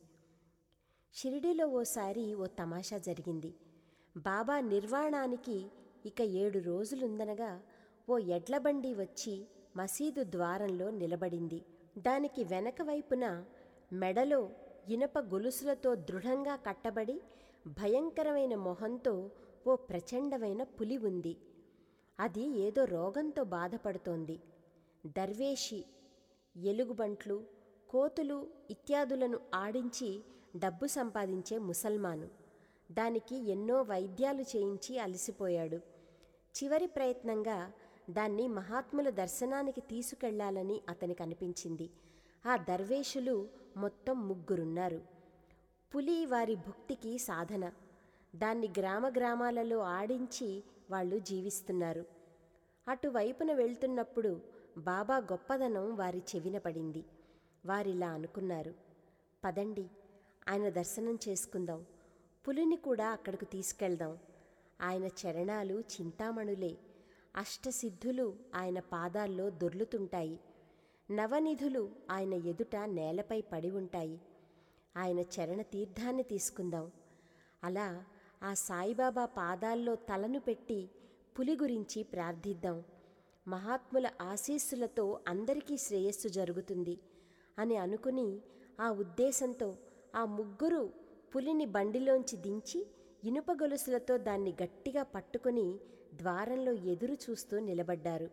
షిరిడిలో ఓసారి ఓ తమాషా జరిగింది బాబా నిర్వాణానికి ఇక ఏడు రోజులుందనగా ఓ ఎడ్లబండి వచ్చి మసీదు ద్వారంలో నిలబడింది దానికి వెనక వైపున మెడలో ఇనప గొలుసులతో దృఢంగా కట్టబడి భయంకరమైన మొహంతో ఓ ప్రచండమైన పులి ఉంది అది ఏదో రోగంతో బాధపడుతోంది దర్వేషి ఎలుగుబంట్లు కోతులు ఇత్యాదులను ఆడించి డబ్బు సంపాదించే ముసల్మాను దానికి ఎన్నో వైద్యాలు చేయించి అలసిపోయాడు చివరి ప్రయత్నంగా దాన్ని మహాత్ముల దర్శనానికి తీసుకెళ్లాలని అతనికి అనిపించింది ఆ దర్వేషులు మొత్తం ముగ్గురున్నారు పులి వారి భుక్తికి సాధన దాన్ని గ్రామ గ్రామాలలో ఆడించి వాళ్ళు జీవిస్తున్నారు అటువైపున వెళ్తున్నప్పుడు బాబా గొప్పదనం వారి చెవిన పడింది వారిలా అనుకున్నారు పదండి ఆయన దర్శనం చేసుకుందాం పులిని కూడా అక్కడికి తీసుకెళ్దాం ఆయన చరణాలు చింతామణులే అష్టసిద్ధులు ఆయన పాదాల్లో దొర్లుతుంటాయి నవనిధులు ఆయన ఎదుట నేలపై పడి ఉంటాయి ఆయన చరణ తీర్థాన్ని తీసుకుందాం అలా ఆ సాయిబాబా పాదాల్లో తలను పెట్టి పులి గురించి ప్రార్థిద్దాం మహాత్ముల ఆశీస్సులతో అందరికీ శ్రేయస్సు జరుగుతుంది అని అనుకుని ఆ ఉద్దేశంతో ఆ ముగ్గురు పులిని బండిలోంచి దించి ఇనుప గొలుసులతో దాన్ని గట్టిగా పట్టుకుని ద్వారంలో ఎదురు చూస్తూ నిలబడ్డారు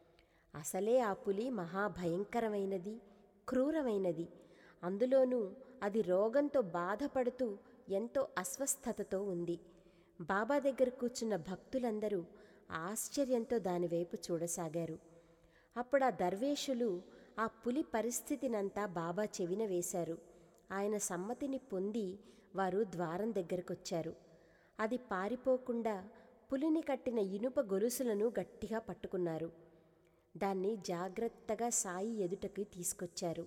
అసలే ఆ పులి మహాభయంకరమైనది క్రూరమైనది అందులోనూ అది రోగంతో బాధపడుతూ ఎంతో అస్వస్థతతో ఉంది బాబా దగ్గర కూర్చున్న భక్తులందరూ ఆశ్చర్యంతో దానివైపు చూడసాగారు అప్పుడు ఆ దర్వేషులు ఆ పులి పరిస్థితినంతా బాబా చెవిన వేశారు ఆయన సమ్మతిని పొంది వారు ద్వారం దగ్గరకొచ్చారు అది పారిపోకుండా పులిని కట్టిన ఇనుప గొలుసులను గట్టిగా పట్టుకున్నారు దాన్ని జాగ్రత్తగా సాయి ఎదుటకి తీసుకొచ్చారు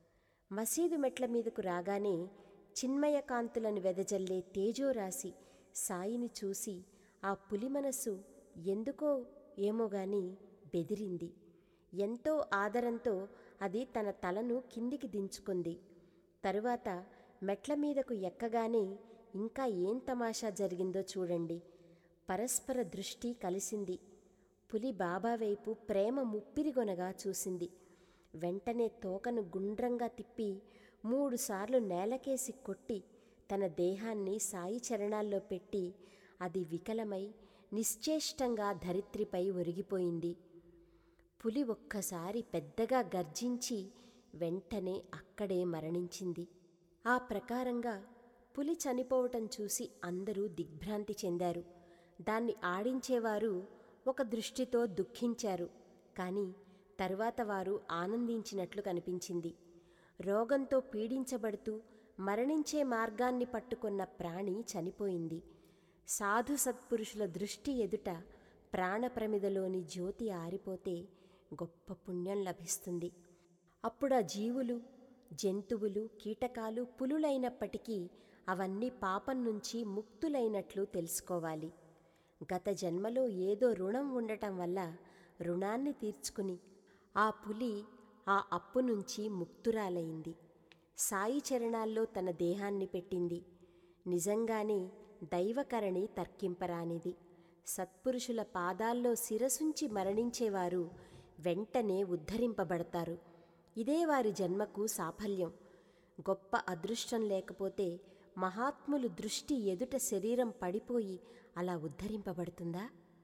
మసీదు మెట్ల మీదకు రాగానే చిన్మయ కాంతులను వెదజల్లే తేజోరాశి సాయిని చూసి ఆ పులి మనసు ఎందుకో ఏమో గాని బెదిరింది ఎంతో ఆదరంతో అది తన తలను కిందికి దించుకుంది తరువాత మెట్ల మీదకు ఎక్కగానే ఇంకా ఏం తమాషా జరిగిందో చూడండి పరస్పర దృష్టి కలిసింది పులి బాబా వైపు ప్రేమ ముప్పిరిగొనగా చూసింది వెంటనే తోకను గుండ్రంగా తిప్పి మూడుసార్లు నేలకేసి కొట్టి తన దేహాన్ని సాయి చరణాల్లో పెట్టి అది వికలమై నిశ్చేష్టంగా ధరిత్రిపై ఒరిగిపోయింది పులి ఒక్కసారి పెద్దగా గర్జించి వెంటనే అక్కడే మరణించింది ఆ ప్రకారంగా పులి చనిపోవటం చూసి అందరూ దిగ్భ్రాంతి చెందారు దాన్ని ఆడించేవారు ఒక దృష్టితో దుఃఖించారు కానీ తరువాత వారు ఆనందించినట్లు కనిపించింది రోగంతో పీడించబడుతూ మరణించే మార్గాన్ని పట్టుకున్న ప్రాణి చనిపోయింది సాధు సత్పురుషుల దృష్టి ఎదుట ప్రాణప్రమిదలోని జ్యోతి ఆరిపోతే గొప్ప పుణ్యం లభిస్తుంది అప్పుడు ఆ జీవులు జంతువులు కీటకాలు పులులైనప్పటికీ అవన్నీ పాపం నుంచి ముక్తులైనట్లు తెలుసుకోవాలి గత జన్మలో ఏదో రుణం ఉండటం వల్ల రుణాన్ని తీర్చుకుని ఆ పులి ఆ అప్పు నుంచి ముక్తురాలైంది సాయి చరణాల్లో తన దేహాన్ని పెట్టింది నిజంగానే దైవకరణి తర్కింపరానిది సత్పురుషుల పాదాల్లో శిరసుంచి మరణించేవారు వెంటనే ఉద్ధరింపబడతారు ఇదే వారి జన్మకు సాఫల్యం గొప్ప అదృష్టం లేకపోతే మహాత్ములు దృష్టి ఎదుట శరీరం పడిపోయి అలా ఉద్ధరింపబడుతుందా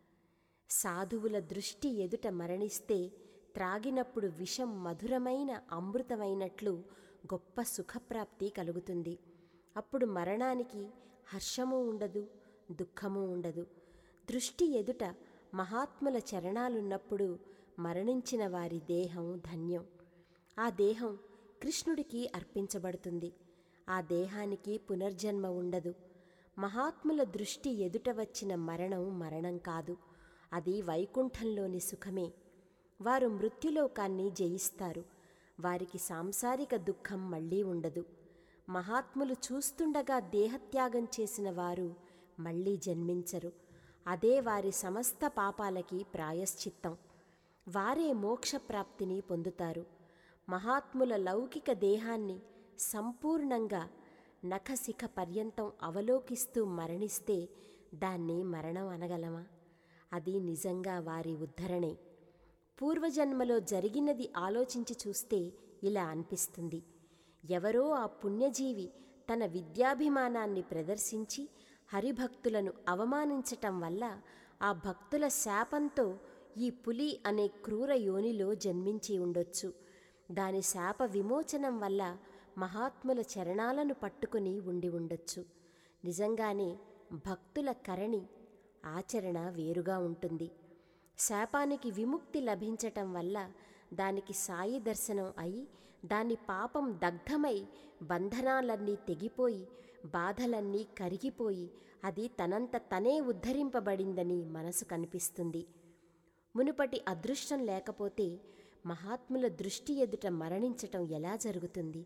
సాధువుల దృష్టి ఎదుట మరణిస్తే త్రాగినప్పుడు విషం మధురమైన అమృతమైనట్లు గొప్ప సుఖప్రాప్తి కలుగుతుంది అప్పుడు మరణానికి హర్షము ఉండదు దుఃఖము ఉండదు దృష్టి ఎదుట మహాత్ముల చరణాలున్నప్పుడు మరణించిన వారి దేహం ధన్యం ఆ దేహం కృష్ణుడికి అర్పించబడుతుంది ఆ దేహానికి పునర్జన్మ ఉండదు మహాత్ముల దృష్టి ఎదుట వచ్చిన మరణం మరణం కాదు అది వైకుంఠంలోని సుఖమే వారు మృత్యులోకాన్ని జయిస్తారు వారికి సాంసారిక దుఃఖం మళ్ళీ ఉండదు మహాత్ములు చూస్తుండగా దేహత్యాగం చేసిన వారు మళ్ళీ జన్మించరు అదే వారి సమస్త పాపాలకి ప్రాయశ్చిత్తం వారే మోక్షప్రాప్తిని పొందుతారు మహాత్ముల లౌకిక దేహాన్ని సంపూర్ణంగా నఖశిఖ పర్యంతం అవలోకిస్తూ మరణిస్తే దాన్ని మరణం అనగలమా అది నిజంగా వారి ఉద్ధరణే పూర్వజన్మలో జరిగినది ఆలోచించి చూస్తే ఇలా అనిపిస్తుంది ఎవరో ఆ పుణ్యజీవి తన విద్యాభిమానాన్ని ప్రదర్శించి హరిభక్తులను అవమానించటం వల్ల ఆ భక్తుల శాపంతో ఈ పులి అనే క్రూర యోనిలో జన్మించి ఉండొచ్చు దాని శాప విమోచనం వల్ల మహాత్ముల చరణాలను పట్టుకుని ఉండి ఉండొచ్చు నిజంగానే భక్తుల కరణి ఆచరణ వేరుగా ఉంటుంది శాపానికి విముక్తి లభించటం వల్ల దానికి సాయి దర్శనం అయి దాని పాపం దగ్ధమై బంధనాలన్నీ తెగిపోయి బాధలన్నీ కరిగిపోయి అది తనంత తనే ఉద్ధరింపబడిందని మనసు కనిపిస్తుంది మునుపటి అదృష్టం లేకపోతే మహాత్ముల దృష్టి ఎదుట మరణించటం ఎలా జరుగుతుంది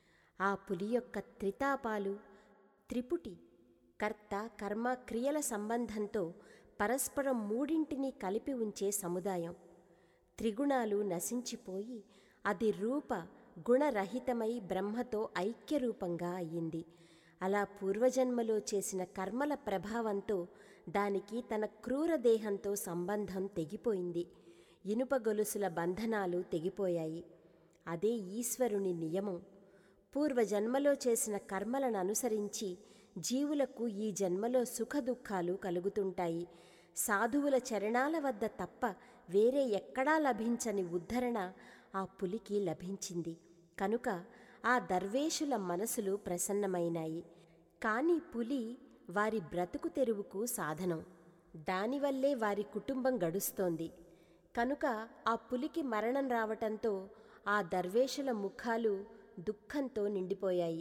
ఆ పులి యొక్క త్రితాపాలు త్రిపుటి కర్త కర్మ క్రియల సంబంధంతో పరస్పరం మూడింటిని కలిపి ఉంచే సముదాయం త్రిగుణాలు నశించిపోయి అది రూప గుణరహితమై బ్రహ్మతో ఐక్యరూపంగా అయ్యింది అలా పూర్వజన్మలో చేసిన కర్మల ప్రభావంతో దానికి తన క్రూర దేహంతో సంబంధం తెగిపోయింది ఇనుప గొలుసుల బంధనాలు తెగిపోయాయి అదే ఈశ్వరుని నియమం పూర్వజన్మలో చేసిన కర్మలను అనుసరించి జీవులకు ఈ జన్మలో సుఖదుఖాలు కలుగుతుంటాయి సాధువుల చరణాల వద్ద తప్ప వేరే ఎక్కడా లభించని ఉద్ధరణ ఆ పులికి లభించింది కనుక ఆ దర్వేషుల మనసులు ప్రసన్నమైనాయి కాని పులి వారి బ్రతుకు తెరువుకు సాధనం దానివల్లే వారి కుటుంబం గడుస్తోంది కనుక ఆ పులికి మరణం రావటంతో ఆ దర్వేషుల ముఖాలు దుఃఖంతో నిండిపోయాయి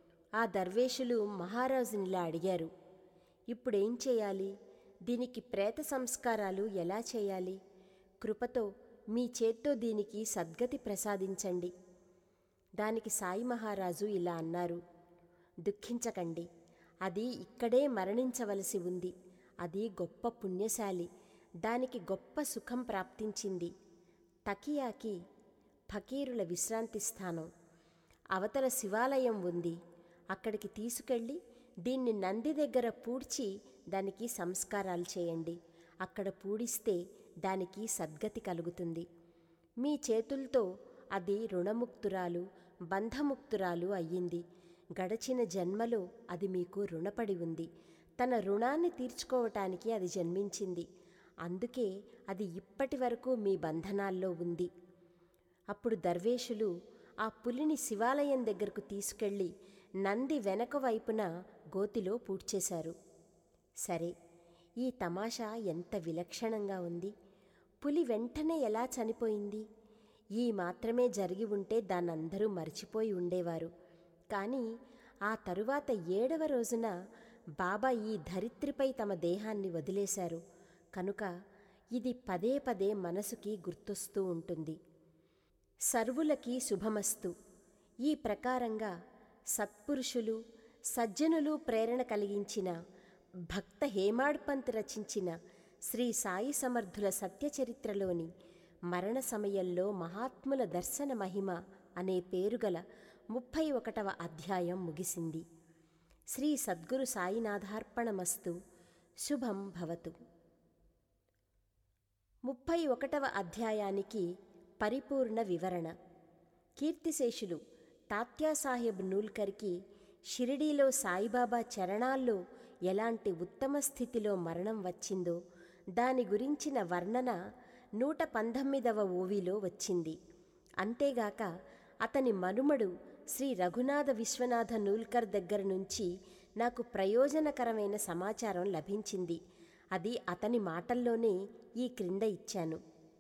ఆ దర్వేషులు మహారాజునిలా అడిగారు ఇప్పుడేం చేయాలి దీనికి ప్రేత సంస్కారాలు ఎలా చేయాలి కృపతో మీ చేత్తో దీనికి సద్గతి ప్రసాదించండి దానికి సాయి మహారాజు ఇలా అన్నారు దుఃఖించకండి అది ఇక్కడే మరణించవలసి ఉంది అది గొప్ప పుణ్యశాలి దానికి గొప్ప సుఖం ప్రాప్తించింది తకియాకి ఫకీరుల విశ్రాంతి స్థానం అవతల శివాలయం ఉంది అక్కడికి తీసుకెళ్ళి దీన్ని నంది దగ్గర పూడ్చి దానికి సంస్కారాలు చేయండి అక్కడ పూడిస్తే దానికి సద్గతి కలుగుతుంది మీ చేతులతో అది రుణముక్తురాలు బంధముక్తురాలు అయ్యింది గడచిన జన్మలో అది మీకు రుణపడి ఉంది తన రుణాన్ని తీర్చుకోవటానికి అది జన్మించింది అందుకే అది ఇప్పటి వరకు మీ బంధనాల్లో ఉంది అప్పుడు దర్వేషులు ఆ పులిని శివాలయం దగ్గరకు తీసుకెళ్ళి నంది వెనక వైపున గోతిలో పూడ్చేశారు సరే ఈ తమాషా ఎంత విలక్షణంగా ఉంది పులి వెంటనే ఎలా చనిపోయింది ఈ మాత్రమే జరిగి ఉంటే దాన్నందరూ మర్చిపోయి ఉండేవారు కానీ ఆ తరువాత ఏడవ రోజున బాబా ఈ ధరిత్రిపై తమ దేహాన్ని వదిలేశారు కనుక ఇది పదే పదే మనసుకి గుర్తొస్తూ ఉంటుంది సర్వులకి శుభమస్తు ఈ ప్రకారంగా సత్పురుషులు సజ్జనులు ప్రేరణ కలిగించిన భక్త హేమాడ్పంత్ రచించిన శ్రీ సాయి సమర్థుల సత్యచరిత్రలోని మరణ సమయంలో మహాత్ముల దర్శన మహిమ అనే పేరుగల ముప్పై ఒకటవ అధ్యాయం ముగిసింది శ్రీ సద్గురు సాయినాథార్పణమస్తు శుభం భవతు ముప్పై ఒకటవ అధ్యాయానికి పరిపూర్ణ వివరణ కీర్తిశేషులు తాత్యాసాహెబ్ నూల్కర్కి షిరిడీలో సాయిబాబా చరణాల్లో ఎలాంటి ఉత్తమ స్థితిలో మరణం వచ్చిందో దాని గురించిన వర్ణన నూట పంతొమ్మిదవ ఓవిలో వచ్చింది అంతేగాక అతని మనుమడు శ్రీ రఘునాథ విశ్వనాథ నూల్కర్ దగ్గర నుంచి నాకు ప్రయోజనకరమైన సమాచారం లభించింది అది అతని మాటల్లోనే ఈ క్రింద ఇచ్చాను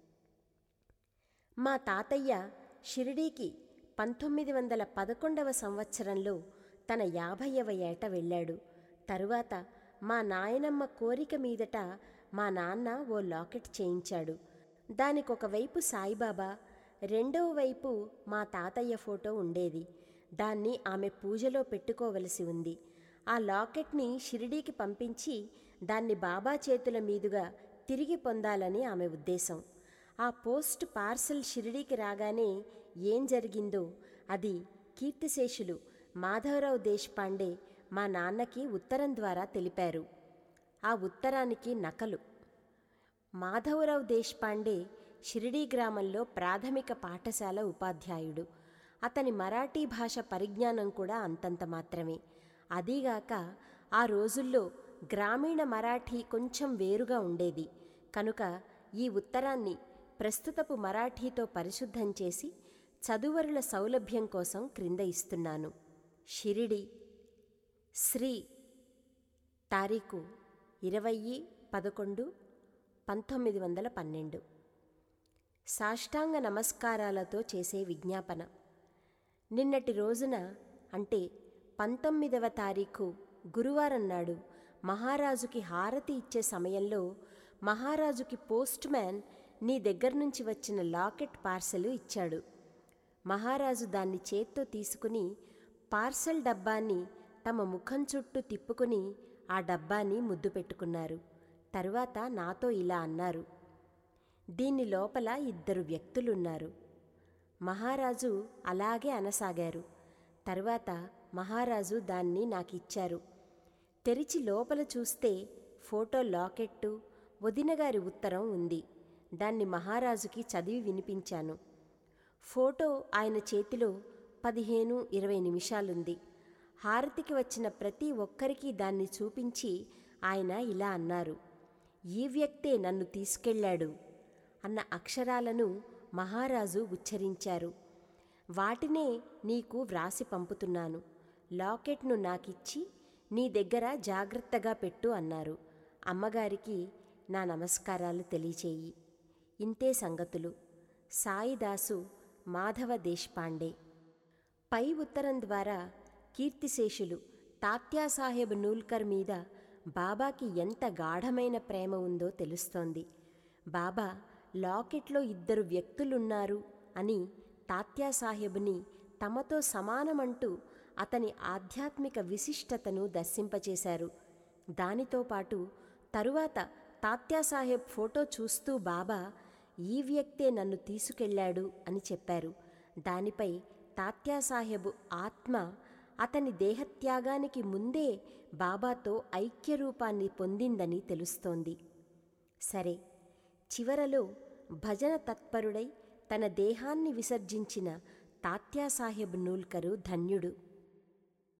మా తాతయ్య షిరిడీకి పంతొమ్మిది వందల పదకొండవ సంవత్సరంలో తన యాభైవ ఏట వెళ్ళాడు తరువాత మా నాయనమ్మ కోరిక మీదట మా నాన్న ఓ లాకెట్ చేయించాడు దానికొక వైపు సాయిబాబా రెండవ వైపు మా తాతయ్య ఫోటో ఉండేది దాన్ని ఆమె పూజలో పెట్టుకోవలసి ఉంది ఆ లాకెట్ని షిరిడీకి పంపించి దాన్ని బాబా చేతుల మీదుగా తిరిగి పొందాలని ఆమె ఉద్దేశం ఆ పోస్ట్ పార్సల్ షిరిడీకి రాగానే ఏం జరిగిందో అది కీర్తిశేషులు మాధవరావు దేశపాండే మా నాన్నకి ఉత్తరం ద్వారా తెలిపారు ఆ ఉత్తరానికి నకలు మాధవరావు దేశపాండే షిరిడీ గ్రామంలో ప్రాథమిక పాఠశాల ఉపాధ్యాయుడు అతని మరాఠీ భాష పరిజ్ఞానం కూడా అంతంత మాత్రమే అదీగాక ఆ రోజుల్లో గ్రామీణ మరాఠీ కొంచెం వేరుగా ఉండేది కనుక ఈ ఉత్తరాన్ని ప్రస్తుతపు మరాఠీతో పరిశుద్ధం చేసి చదువరుల సౌలభ్యం కోసం క్రింద ఇస్తున్నాను షిరిడి శ్రీ తారీఖు ఇరవై పదకొండు పంతొమ్మిది వందల పన్నెండు సాష్టాంగ నమస్కారాలతో చేసే విజ్ఞాపన నిన్నటి రోజున అంటే పంతొమ్మిదవ తారీఖు గురువారం నాడు మహారాజుకి హారతి ఇచ్చే సమయంలో మహారాజుకి పోస్ట్ మ్యాన్ నీ దగ్గర నుంచి వచ్చిన లాకెట్ పార్సెల్ ఇచ్చాడు మహారాజు దాన్ని చేత్తో తీసుకుని పార్సెల్ డబ్బాని తమ ముఖం చుట్టూ తిప్పుకుని ఆ డబ్బాని ముద్దు పెట్టుకున్నారు తరువాత నాతో ఇలా అన్నారు దీని లోపల ఇద్దరు వ్యక్తులున్నారు మహారాజు అలాగే అనసాగారు తరువాత మహారాజు దాన్ని నాకిచ్చారు తెరిచి లోపల చూస్తే ఫోటో లాకెట్టు వదినగారి ఉత్తరం ఉంది దాన్ని మహారాజుకి చదివి వినిపించాను ఫోటో ఆయన చేతిలో పదిహేను ఇరవై నిమిషాలుంది హారతికి వచ్చిన ప్రతి ఒక్కరికి దాన్ని చూపించి ఆయన ఇలా అన్నారు ఈ వ్యక్తే నన్ను తీసుకెళ్ళాడు అన్న అక్షరాలను మహారాజు ఉచ్చరించారు వాటినే నీకు వ్రాసి పంపుతున్నాను లాకెట్ను నాకిచ్చి నీ దగ్గర జాగ్రత్తగా పెట్టు అన్నారు అమ్మగారికి నా నమస్కారాలు తెలియచేయి ఇంతే సంగతులు సాయిదాసు మాధవ దేశపాండే పై ఉత్తరం ద్వారా కీర్తిశేషులు తాత్యాసాహెబ్ నూల్కర్ మీద బాబాకి ఎంత గాఢమైన ప్రేమ ఉందో తెలుస్తోంది బాబా లాకెట్లో ఇద్దరు వ్యక్తులున్నారు అని తాత్యాసాహెబ్ని తమతో సమానమంటూ అతని ఆధ్యాత్మిక విశిష్టతను దర్శింపచేశారు దానితో పాటు తరువాత తాత్యాసాహెబ్ ఫోటో చూస్తూ బాబా ఈ వ్యక్తే నన్ను తీసుకెళ్ళాడు అని చెప్పారు దానిపై తాత్యాసాహెబ్ ఆత్మ అతని దేహత్యాగానికి ముందే బాబాతో ఐక్యరూపాన్ని పొందిందని తెలుస్తోంది సరే చివరలో భజన తత్పరుడై తన దేహాన్ని విసర్జించిన తాత్యాసాహెబ్ నూల్కరు ధన్యుడు